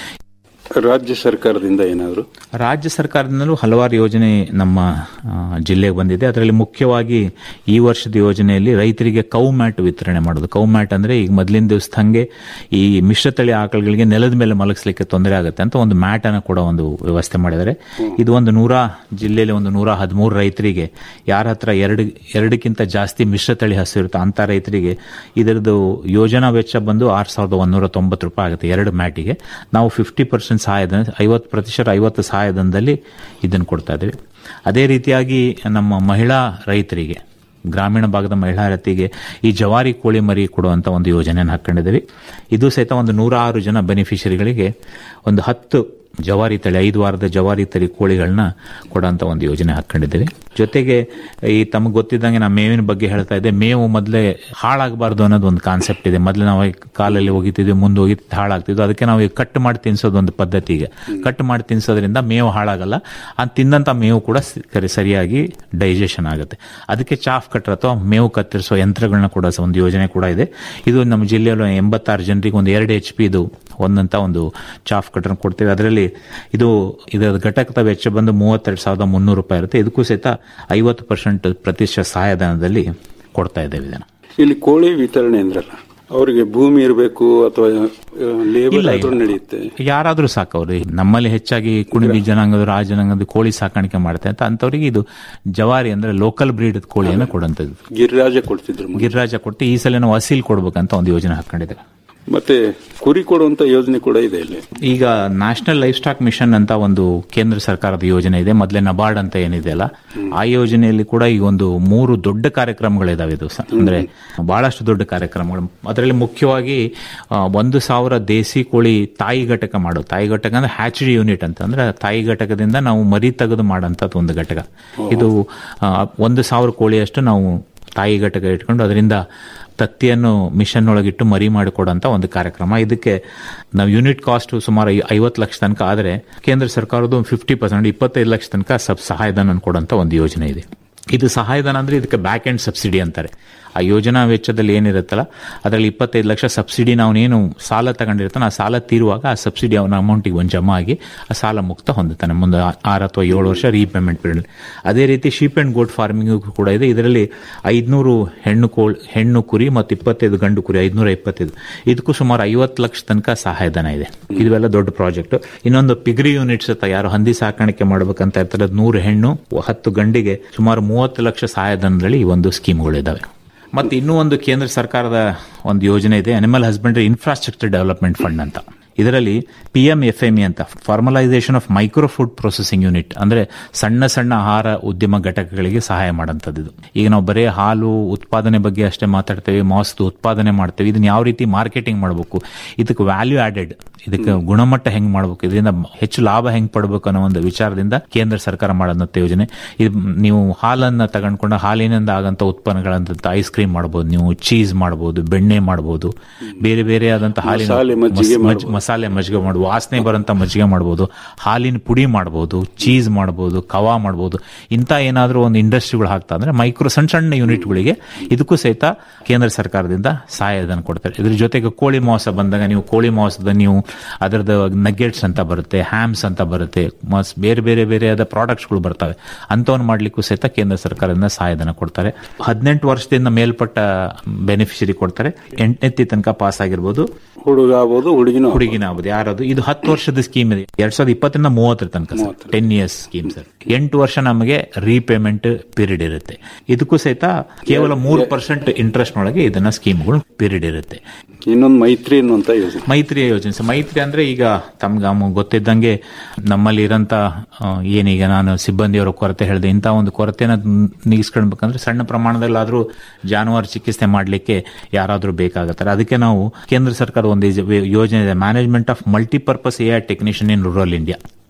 ರಾಜ್ಯ ಸರ್ಕಾರದಿಂದ ಏನಾದರೂ ರಾಜ್ಯ ಸರ್ಕಾರದಿಂದಲೂ ಹಲವಾರು ಯೋಜನೆ ನಮ್ಮ ಆ, ಜಿಲ್ಲೆಗೆ ಬಂದಿದೆ ಅದರಲ್ಲಿ ಮುಖ್ಯವಾಗಿ ಈ ವರ್ಷದ ಯೋಜನೆಯಲ್ಲಿ ರೈತರಿಗೆ ಕೌ ಮ್ಯಾಟ್ ವಿತರಣೆ ಮಾಡೋದು ಕೌ ಮ್ಯಾಟ್ ಅಂದ್ರೆ ಈಗ ಮೊದಲಿನ ದಿವಸದ ಹಂಗೆ ಈ ಮಿಶ್ರತಳಿ ಆಕಳುಗಳಿಗೆ ನೆಲದ ಮೇಲೆ ಮಲಗಿಸ್ಲಿಕ್ಕೆ ತೊಂದರೆ ಆಗುತ್ತೆ ಅಂತ ಒಂದು ಮ್ಯಾಟ್ ಅನ್ನು ಕೂಡ ಒಂದು ವ್ಯವಸ್ಥೆ ಮಾಡಿದ್ದಾರೆ ಇದು ಒಂದು ನೂರ ಜಿಲ್ಲೆಯಲ್ಲಿ ಒಂದು ನೂರ ಹದಿಮೂರು ರೈತರಿಗೆ ಯಾರ ಹತ್ರ ಎರಡು ಎರಡಕ್ಕಿಂತ ಜಾಸ್ತಿ ಮಿಶ್ರತಳಿ ಹಸು ಇರುತ್ತೆ ಅಂತ ರೈತರಿಗೆ ಇದರದ್ದು ಯೋಜನಾ ವೆಚ್ಚ ಬಂದು ಆರು ಸಾವಿರದ ಒಂದೂರ ತೊಂಬತ್ತು ರೂಪಾಯಿ ಆಗುತ್ತೆ ಎರಡು ಮ್ಯಾಟಿಗೆ ನಾವು ಫಿಫ್ಟಿ ಪರ್ಸೆಂಟ್ ಸಹಾಯಧನ ಐವತ್ತು ಪ್ರತಿಶತ ಐವತ್ತು ಸಹಾಯಧನದಲ್ಲಿ ಇದನ್ನು ಕೊಡ್ತಾ ಇದ್ದೀವಿ ಅದೇ ರೀತಿಯಾಗಿ ನಮ್ಮ ಮಹಿಳಾ ರೈತರಿಗೆ ಗ್ರಾಮೀಣ ಭಾಗದ ಮಹಿಳಾ ರೈತರಿಗೆ ಈ ಜವಾರಿ ಕೋಳಿ ಮರಿ ಕೊಡುವಂತ ಒಂದು ಯೋಜನೆಯನ್ನು ಹಾಕೊಂಡಿದ್ದೀವಿ ಇದು ಸಹಿತ ಒಂದು ನೂರ ಆರು ಜನ ಬೆನಿಫಿಷರಿಗಳಿಗೆ ಒಂದು ಹತ್ತು ಜವಾರಿ ತಳಿ ಐದು ವಾರದ ಜವಾರಿ ತಳಿ ಕೋಳಿಗಳನ್ನ ಕೊಡುವಂತ ಒಂದು ಯೋಜನೆ ಹಾಕೊಂಡಿದ್ದೀವಿ ಜೊತೆಗೆ ಈ ತಮಗೆ ಗೊತ್ತಿದ್ದಂಗೆ ನಾವು ಮೇವಿನ ಬಗ್ಗೆ ಹೇಳ್ತಾ ಇದ್ದೆ ಮೇವು ಮೊದಲೇ ಹಾಳಾಗಬಾರ್ದು ಅನ್ನೋದು ಒಂದು ಕಾನ್ಸೆಪ್ಟ್ ಇದೆ ಮೊದಲು ನಾವು ಈ ಕಾಲಲ್ಲಿ ಹೋಗಿತಿದ್ವಿ ಮುಂದೆ ಹೋಗಿ ಹಾಳಾಗ್ತಿದ್ವು ಅದಕ್ಕೆ ನಾವು ಈಗ ಕಟ್ ಮಾಡಿ ತಿನ್ಸೋದು ಒಂದು ಪದ್ಧತಿ ಈಗ ಕಟ್ ಮಾಡಿ ತಿನ್ಸೋದ್ರಿಂದ ಮೇವು ಹಾಳಾಗಲ್ಲ ಆ ತಿಂದಂತ ಮೇವು ಕೂಡ ಸ- ಸರಿಯಾಗಿ ಡೈಜೆಷನ್ ಆಗುತ್ತೆ ಅದಕ್ಕೆ ಚಾಫ್ ಕಟ್ಟರ್ ಅಥವಾ ಮೇವು ಕತ್ತರಿಸೋ ಯಂತ್ರಗಳನ್ನ ಕೂಡ ಸ- ಒಂದು ಯೋಜನೆ ಕೂಡ ಇದೆ ಇದು ನಮ್ಮ ಜಿಲ್ಲೆಯಲ್ಲಿ ಎಂಬತ್ತಾರು ಜನರಿಗೆ ಒಂದು ಎರಡು ಎಚ್ ಪಿ ಇದು ಒಂದಂತ ಒಂದು ಚಾಫ್ ಕಟರ್ ಕೊಡ್ತೇವೆ ಅದರಲ್ಲಿ ಇದು ಇದರ ಘಟಕದ ವೆಚ್ಚ ಬಂದು ಮೂವತ್ತೆರಡು ಸಾವಿರದ ಮುನ್ನೂರು ರೂಪಾಯಿ ಇರುತ್ತೆ ಇದಕ್ಕೂ ಸಹಿತ ಐವತ್ತು ಪರ್ಸೆಂಟ್ ಪ್ರತಿಶತ ಸಹಾಯಧನದಲ್ಲಿ ಕೊಡ್ತಾ ಇದ್ದೇವೆ ಇದನ್ನು ಇಲ್ಲಿ ಕೋಳಿ ವಿತರಣೆ ಅಂದ್ರಲ್ಲ ಅವರಿಗೆ ಭೂಮಿ ಇರಬೇಕು ಅಥವಾ ಲೇಬರ್ ಇಲ್ಲ, ಆದ್ರೂ ಇಲ್ಲ. ನಡೆಯುತ್ತೆ ಯಾರಾದ್ರೂ ಸಾಕು ಅವ್ರು ನಮ್ಮಲ್ಲಿ ಹೆಚ್ಚಾಗಿ ಕುಣಿಬಿ ಜನಾಂಗದ ರಾಜ ಜನಾಂಗದ ಕೋಳಿ ಸಾಕಾಣಿಕೆ ಮಾಡ್ತಾರೆ ಅಂತ ಅಂತವರಿಗೆ ಇದು ಜವಾರಿ ಅಂದ್ರೆ ಲೋಕಲ್ ಬ್ರೀಡ್ ಕೋಳಿಯನ್ನು ಕೊಡುವಂಥದ್ದು ಗಿರಿರಾಜ ಕೊಡ್ತಿದ್ರು ಮೊನ್ನೆ. ಗಿರಿರಾಜ ಕೊಟ್ಟು ಈ ಸಲ ನಾವು ಅಸೀಲ್ ಕೊಡ್ಬೇಕಂತ ಒಂದು ಯೋಜನೆ ಹಾಕೊಂಡಿದೆ ಮತ್ತೆ ಕುರಿ ಕೊಡುವಂತ ಯೋಜನೆ ಕೂಡ ಇದೆ ಇಲ್ಲಿ ಈಗ ನ್ಯಾಷನಲ್ ಲೈಫ್ ಸ್ಟಾಕ್ ಮಿಷನ್ ಅಂತ ಒಂದು ಕೇಂದ್ರ ಸರ್ಕಾರದ ಯೋಜನೆ ಇದೆ ಮೊದಲೇ ನಬಾರ್ಡ್ ಅಂತ ಏನಿದೆಯಲ್ಲ ಆ ಯೋಜನೆಯಲ್ಲಿ ಕೂಡ ಈ ಒಂದು ಮೂರು ದೊಡ್ಡ ಕಾರ್ಯಕ್ರಮಗಳಿದಾವೆ ಇದು ಸ- ಅಂದ್ರೆ ಬಹಳಷ್ಟು ದೊಡ್ಡ ಕಾರ್ಯಕ್ರಮಗಳು ಅದರಲ್ಲಿ ಮುಖ್ಯವಾಗಿ ಆ, ಒಂದು ಸಾವಿರ ದೇಸಿ ಕೋಳಿ ತಾಯಿ ಘಟಕ ಮಾಡೋದು ತಾಯಿ ಘಟಕ ಅಂದ್ರೆ ಹ್ಯಾಚರಿ ಯೂನಿಟ್ ಅಂತ ಅಂದ್ರೆ ತಾಯಿ ಘಟಕದಿಂದ ನಾವು ಮರಿ ತೆಗೆದು ಮಾಡೋಂಥದ್ದು ಒಂದು ಘಟಕ ಇದು ಆ, ಒಂದು ಸಾವಿರ ಕೋಳಿಯಷ್ಟು ನಾವು ತಾಯಿ ಘಟಕ ಇಟ್ಕೊಂಡು ಅದರಿಂದ ತತ್ತಿಯನ್ನು ಮಿಷನ್ ಒಳಗಿಟ್ಟು ಮರಿ ಮಾಡಿಕೊಡೋಂಥ ಒಂದು ಕಾರ್ಯಕ್ರಮ ಇದಕ್ಕೆ ನಾವು ಯೂನಿಟ್ ಕಾಸ್ಟ್ ಸುಮಾರು ಐವತ್ತು ಲಕ್ಷ ತನಕ ಆದರೆ ಕೇಂದ್ರ ಸರ್ಕಾರದ ಒಂದು ಫಿಫ್ಟಿ ಪರ್ಸೆಂಟ್ ಇಪ್ಪತ್ತೈದು ಲಕ್ಷ ತನಕ ಸಬ್ ಸಹಾಯಧನ ಕೊಡುವಂಥ ಒಂದು ಯೋಜನೆ ಇದೆ ಇದು ಸಹಾಯಧನ ಅಂದ್ರೆ ಇದಕ್ಕೆ ಬ್ಯಾಕ್ ಎಂಡ್ ಸಬ್ಸಿಡಿ ಅಂತಾರೆ ಆ ಯೋಜನಾ ವೆಚ್ಚದಲ್ಲಿ ಏನಿರುತ್ತಲ್ಲ ಅದರಲ್ಲಿ ಇಪ್ಪತ್ತೈದು ಲಕ್ಷ ಸಬ್ಸಿಡಿ ನಾವೇನು ಸಾಲ ತಗೊಂಡಿರ್ತಾನೆ ಆ ಸಾಲ ತೀರುವಾಗ ಆ ಸಬ್ಸಿಡಿ ಅವನ ಅಮೌಂಟಿಗೆ ಒಂದು ಜಮಾ ಆಗಿ ಆ ಸಾಲ ಮುಕ್ತ ಹೊಂದುತ್ತಾನೆ ಮುಂದೆ ಆ- ಆರು ಅಥವಾ ಏಳು ವರ್ಷ ರೀಪೇಮೆಂಟ್ ಪೀರಿಯಡ್ ಅದೇ ರೀತಿ ಶೀಪ್ ಅಂಡ್ ಗೋಟ್ ಫಾರ್ಮಿಂಗ್ ಕೂಡ ಇದೆ ಇದರಲ್ಲಿ ಐದ್ನೂರು ಹೆಣ್ಣು ಕೋಳ್ ಹೆಣ್ಣು ಕುರಿ ಮತ್ತು ಇಪ್ಪತ್ತೈದು ಗಂಡು ಕುರಿ ಐದ್ನೂರ ಇಪ್ಪತ್ತೈದು ಇದಕ್ಕೂ ಸುಮಾರು ಐವತ್ತು ಲಕ್ಷ ತನಕ ಸಹಾಯಧನ ಇದೆ ಇವೆಲ್ಲ ದೊಡ್ಡ ಪ್ರಾಜೆಕ್ಟ್ ಇನ್ನೊಂದು ಪಿಗ್ರಿ ಯೂನಿಟ್ಸ್ ಅಂತ ಯಾರು ಹಂದಿ ಸಾಕಾಣಿಕೆ ಮಾಡ್ಬೇಕಂತ ಇರ್ತಾರೆ ನೂರು ಹೆಣ್ಣು ಹತ್ತು ಗಂಡಿಗೆ ಸುಮಾರು ಮೂವತ್ತು ಲಕ್ಷ ಸಹಾಯಧನದಲ್ಲಿ ಈ ಒಂದು ಸ್ಕೀಮ್ಗಳಿದ್ದಾವೆ ಮತ್ತೆ ಇನ್ನೂ ಒಂದು ಕೇಂದ್ರ ಸರ್ಕಾರದ ಒಂದು ಯೋಜನೆ ಇದೆ animal husbandry infrastructure development fund ಅಂತ ಇದರಲ್ಲಿ P M F M E ಅಂತ formalisation of micro food processing unit ಅಂದ್ರೆ ಸಣ್ಣ ಸಣ್ಣ ಆಹಾರ ಉದ್ಯಮ ಘಟಕಗಳಿಗೆ ಸಹಾಯ ಮಾಡೋಂಥದ್ದು ಇದು ಈಗ ನಾವು ಬರೀ ಹಾಲು ಉತ್ಪಾದನೆ ಬಗ್ಗೆ ಅಷ್ಟೇ ಮಾತಾಡ್ತೇವೆ ಮಾಂಸದ ಉತ್ಪಾದನೆ ಮಾಡ್ತೇವೆ ಇದನ್ನ ಯಾವ ರೀತಿ ಮಾರ್ಕೆಟಿಂಗ್ ಮಾಡಬೇಕು ಇದಕ್ಕೆ ವ್ಯಾಲ್ಯೂ ಆಡೆಡ್ ಇದಕ್ಕೆ ಗುಣಮಟ್ಟ ಹೆಂಗ್ ಮಾಡಬೇಕು ಇದರಿಂದ ಹೆಚ್ಚು ಲಾಭ ಹೆಂಗ್ ಪಡಬೇಕು ಅನ್ನೋ ಒಂದು ವಿಚಾರದಿಂದ ಕೇಂದ್ರ ಸರ್ಕಾರ ಮಾಡೋದಂತ ಯೋಜನೆ ಇದು ನೀವು ಹಾಲನ್ನ ತಗೊಂಡ್ಕೊಂಡು ಹಾಲಿನಿಂದ ಆಗಂತ ಉತ್ಪನ್ನಗಳಂತ ಐಸ್ ಕ್ರೀಮ್ ಮಾಡಬಹುದು ನೀವು ಚೀಸ್ ಮಾಡಬಹುದು ಬೆಣ್ಣೆ ಮಾಡಬಹುದು ಬೇರೆ ಬೇರೆ ಆದಂತ ಹಾಲಿನ ಮಸಾಲೆ ಮಜ್ಜಿಗೆ ಮಸ್- ಮಜ್- ಮಸಾಲೆ ಮಜ್ಜಿಗೆ ಮಾಡಬಹುದು ವಾಸನೆ ಬರೋಂತ ಮಜ್ಜಿಗೆ ಮಾಡಬಹುದು ಹಾಲಿನ ಪುಡಿ ಮಾಡಬಹುದು ಚೀಸ್ ಮಾಡಬಹುದು ಕವಾ ಮಾಡಬಹುದು ಇಂಥ ಏನಾದರೂ ಒಂದು ಇಂಡಸ್ಟ್ರಿಗಳು ಹಾಕ್ತಾ ಅಂದ್ರೆ ಮೈಕ್ರೋ ಸಣ್ಣ ಸಣ್ಣ ಯೂನಿಟ್ಗಳಿಗೆ ಇದಕ್ಕೂ ಸಹಿತ ಕೇಂದ್ರ ಸರ್ಕಾರದಿಂದ ಸಹಾಯಧನ ಕೊಡ್ತಾರೆ ಇದ್ರ ಜೊತೆಗೆ ಕೋಳಿ ಮಾಂಸ ಬಂದಾಗ ನೀವು ಕೋಳಿ ಮಾಂಸದ ನೀವು ಅದರದ್ದು ನಗ್ಗೆಟ್ಸ್ ಅಂತ ಬರುತ್ತೆ ಹ್ಯಾಮ್ಸ್ ಅಂತ ಬರುತ್ತೆ ಮಸ್ ಬೇರೆ ಬೇರೆ ಬೇರೆ ಆದ ಪ್ರಾಡಕ್ಟ್ಸ್ಗಳು ಬರ್ತವೆ ಅಂಥವನ್ನ ಮಾಡ್ಲಿಕ್ಕೂ ಸಹಿತ ಕೇಂದ್ರ ಸರ್ಕಾರದಿಂದ ಸಹಾಯಧನ ಕೊಡ್ತಾರೆ ಹದಿನೆಂಟು ವರ್ಷದಿಂದ ಮೇಲ್ಪಟ್ಟ ಬೆನಿಫಿಷರಿ ಕೊಡ್ತಾರೆ ಎಂಟನೇ ತನಕ ಪಾಸ್ ಆಗಿರ್ಬೋದು ಹುಡುಗ ಆಗ್ಬೋದು ಹುಡುಗಿನೂ ಆಗ್ಬೋದು. ಹುಡುಗಿನ ಆಗ್ಬೋದು ಯಾರದು ಇದು ಹತ್ತು ವರ್ಷದ ಸ್ಕೀಮ್ ಇದೆ ಎರಡ್ ಸಾವಿರದ ಇಪ್ಪತ್ತರಿಂದ ಮೂವತ್ತರ ತನಕ sir ten years scheme sir ಎಂಟು ವರ್ಷ ನಮಗೆ ರೀಪೇಮೆಂಟ್ ಪೀರಿಯಡ್ ಇರುತ್ತೆ ಇದಕ್ಕೂ ಸಹಿತ ಕೇವಲ ಮೂರು ಪರ್ಸೆಂಟ್ ಇಂಟ್ರೆಸ್ಟ್ ನೊಳಗೆ ಇದನ್ನ ಸ್ಕೀಮ್ಗಳು ಪೀರಿಯಡ್ ಇರುತ್ತೆ ಇನ್ನೊಂದು ಮೈತ್ರಿ ಅನ್ನುವಂತ ಯೋಜನೆ ಮೈತ್ರಿಯ ಯೋಜನೆ ಸರ್ ಮೈತ್ರಿ ಅಂದ್ರೆ ಈಗ ತಮ್ಗೆ ಅಮ್ಮ ಗೊತ್ತಿದ್ದಂಗೆ ನಮ್ಮಲ್ಲಿ ಇರೋಂತ ಆ, ಏನೀಗ ನಾನು ಸಿಬ್ಬಂದಿಯವರ ಕೊರತೆ ಹೇಳಿದೆ ಇಂಥ ಒಂದು ಕೊರತೆನ ನೀಗಿಸ್ಕೊಳ್ಬೇಕಂದ್ರೆ ಸಣ್ಣ ಪ್ರಮಾಣದಲ್ಲಾದ್ರೂ ಜಾನುವಾರು ಚಿಕಿತ್ಸೆ ಮಾಡಲಿಕ್ಕೆ ಯಾರಾದ್ರೂ ಬೇಕಾಗತ್ತಾರೆ ಅದಕ್ಕೆ ನಾವು ಕೇಂದ್ರ ಸರ್ಕಾರ ಒಂದು ಯೋಜನೆ ಇದೆ management of multipurpose A technician in rural India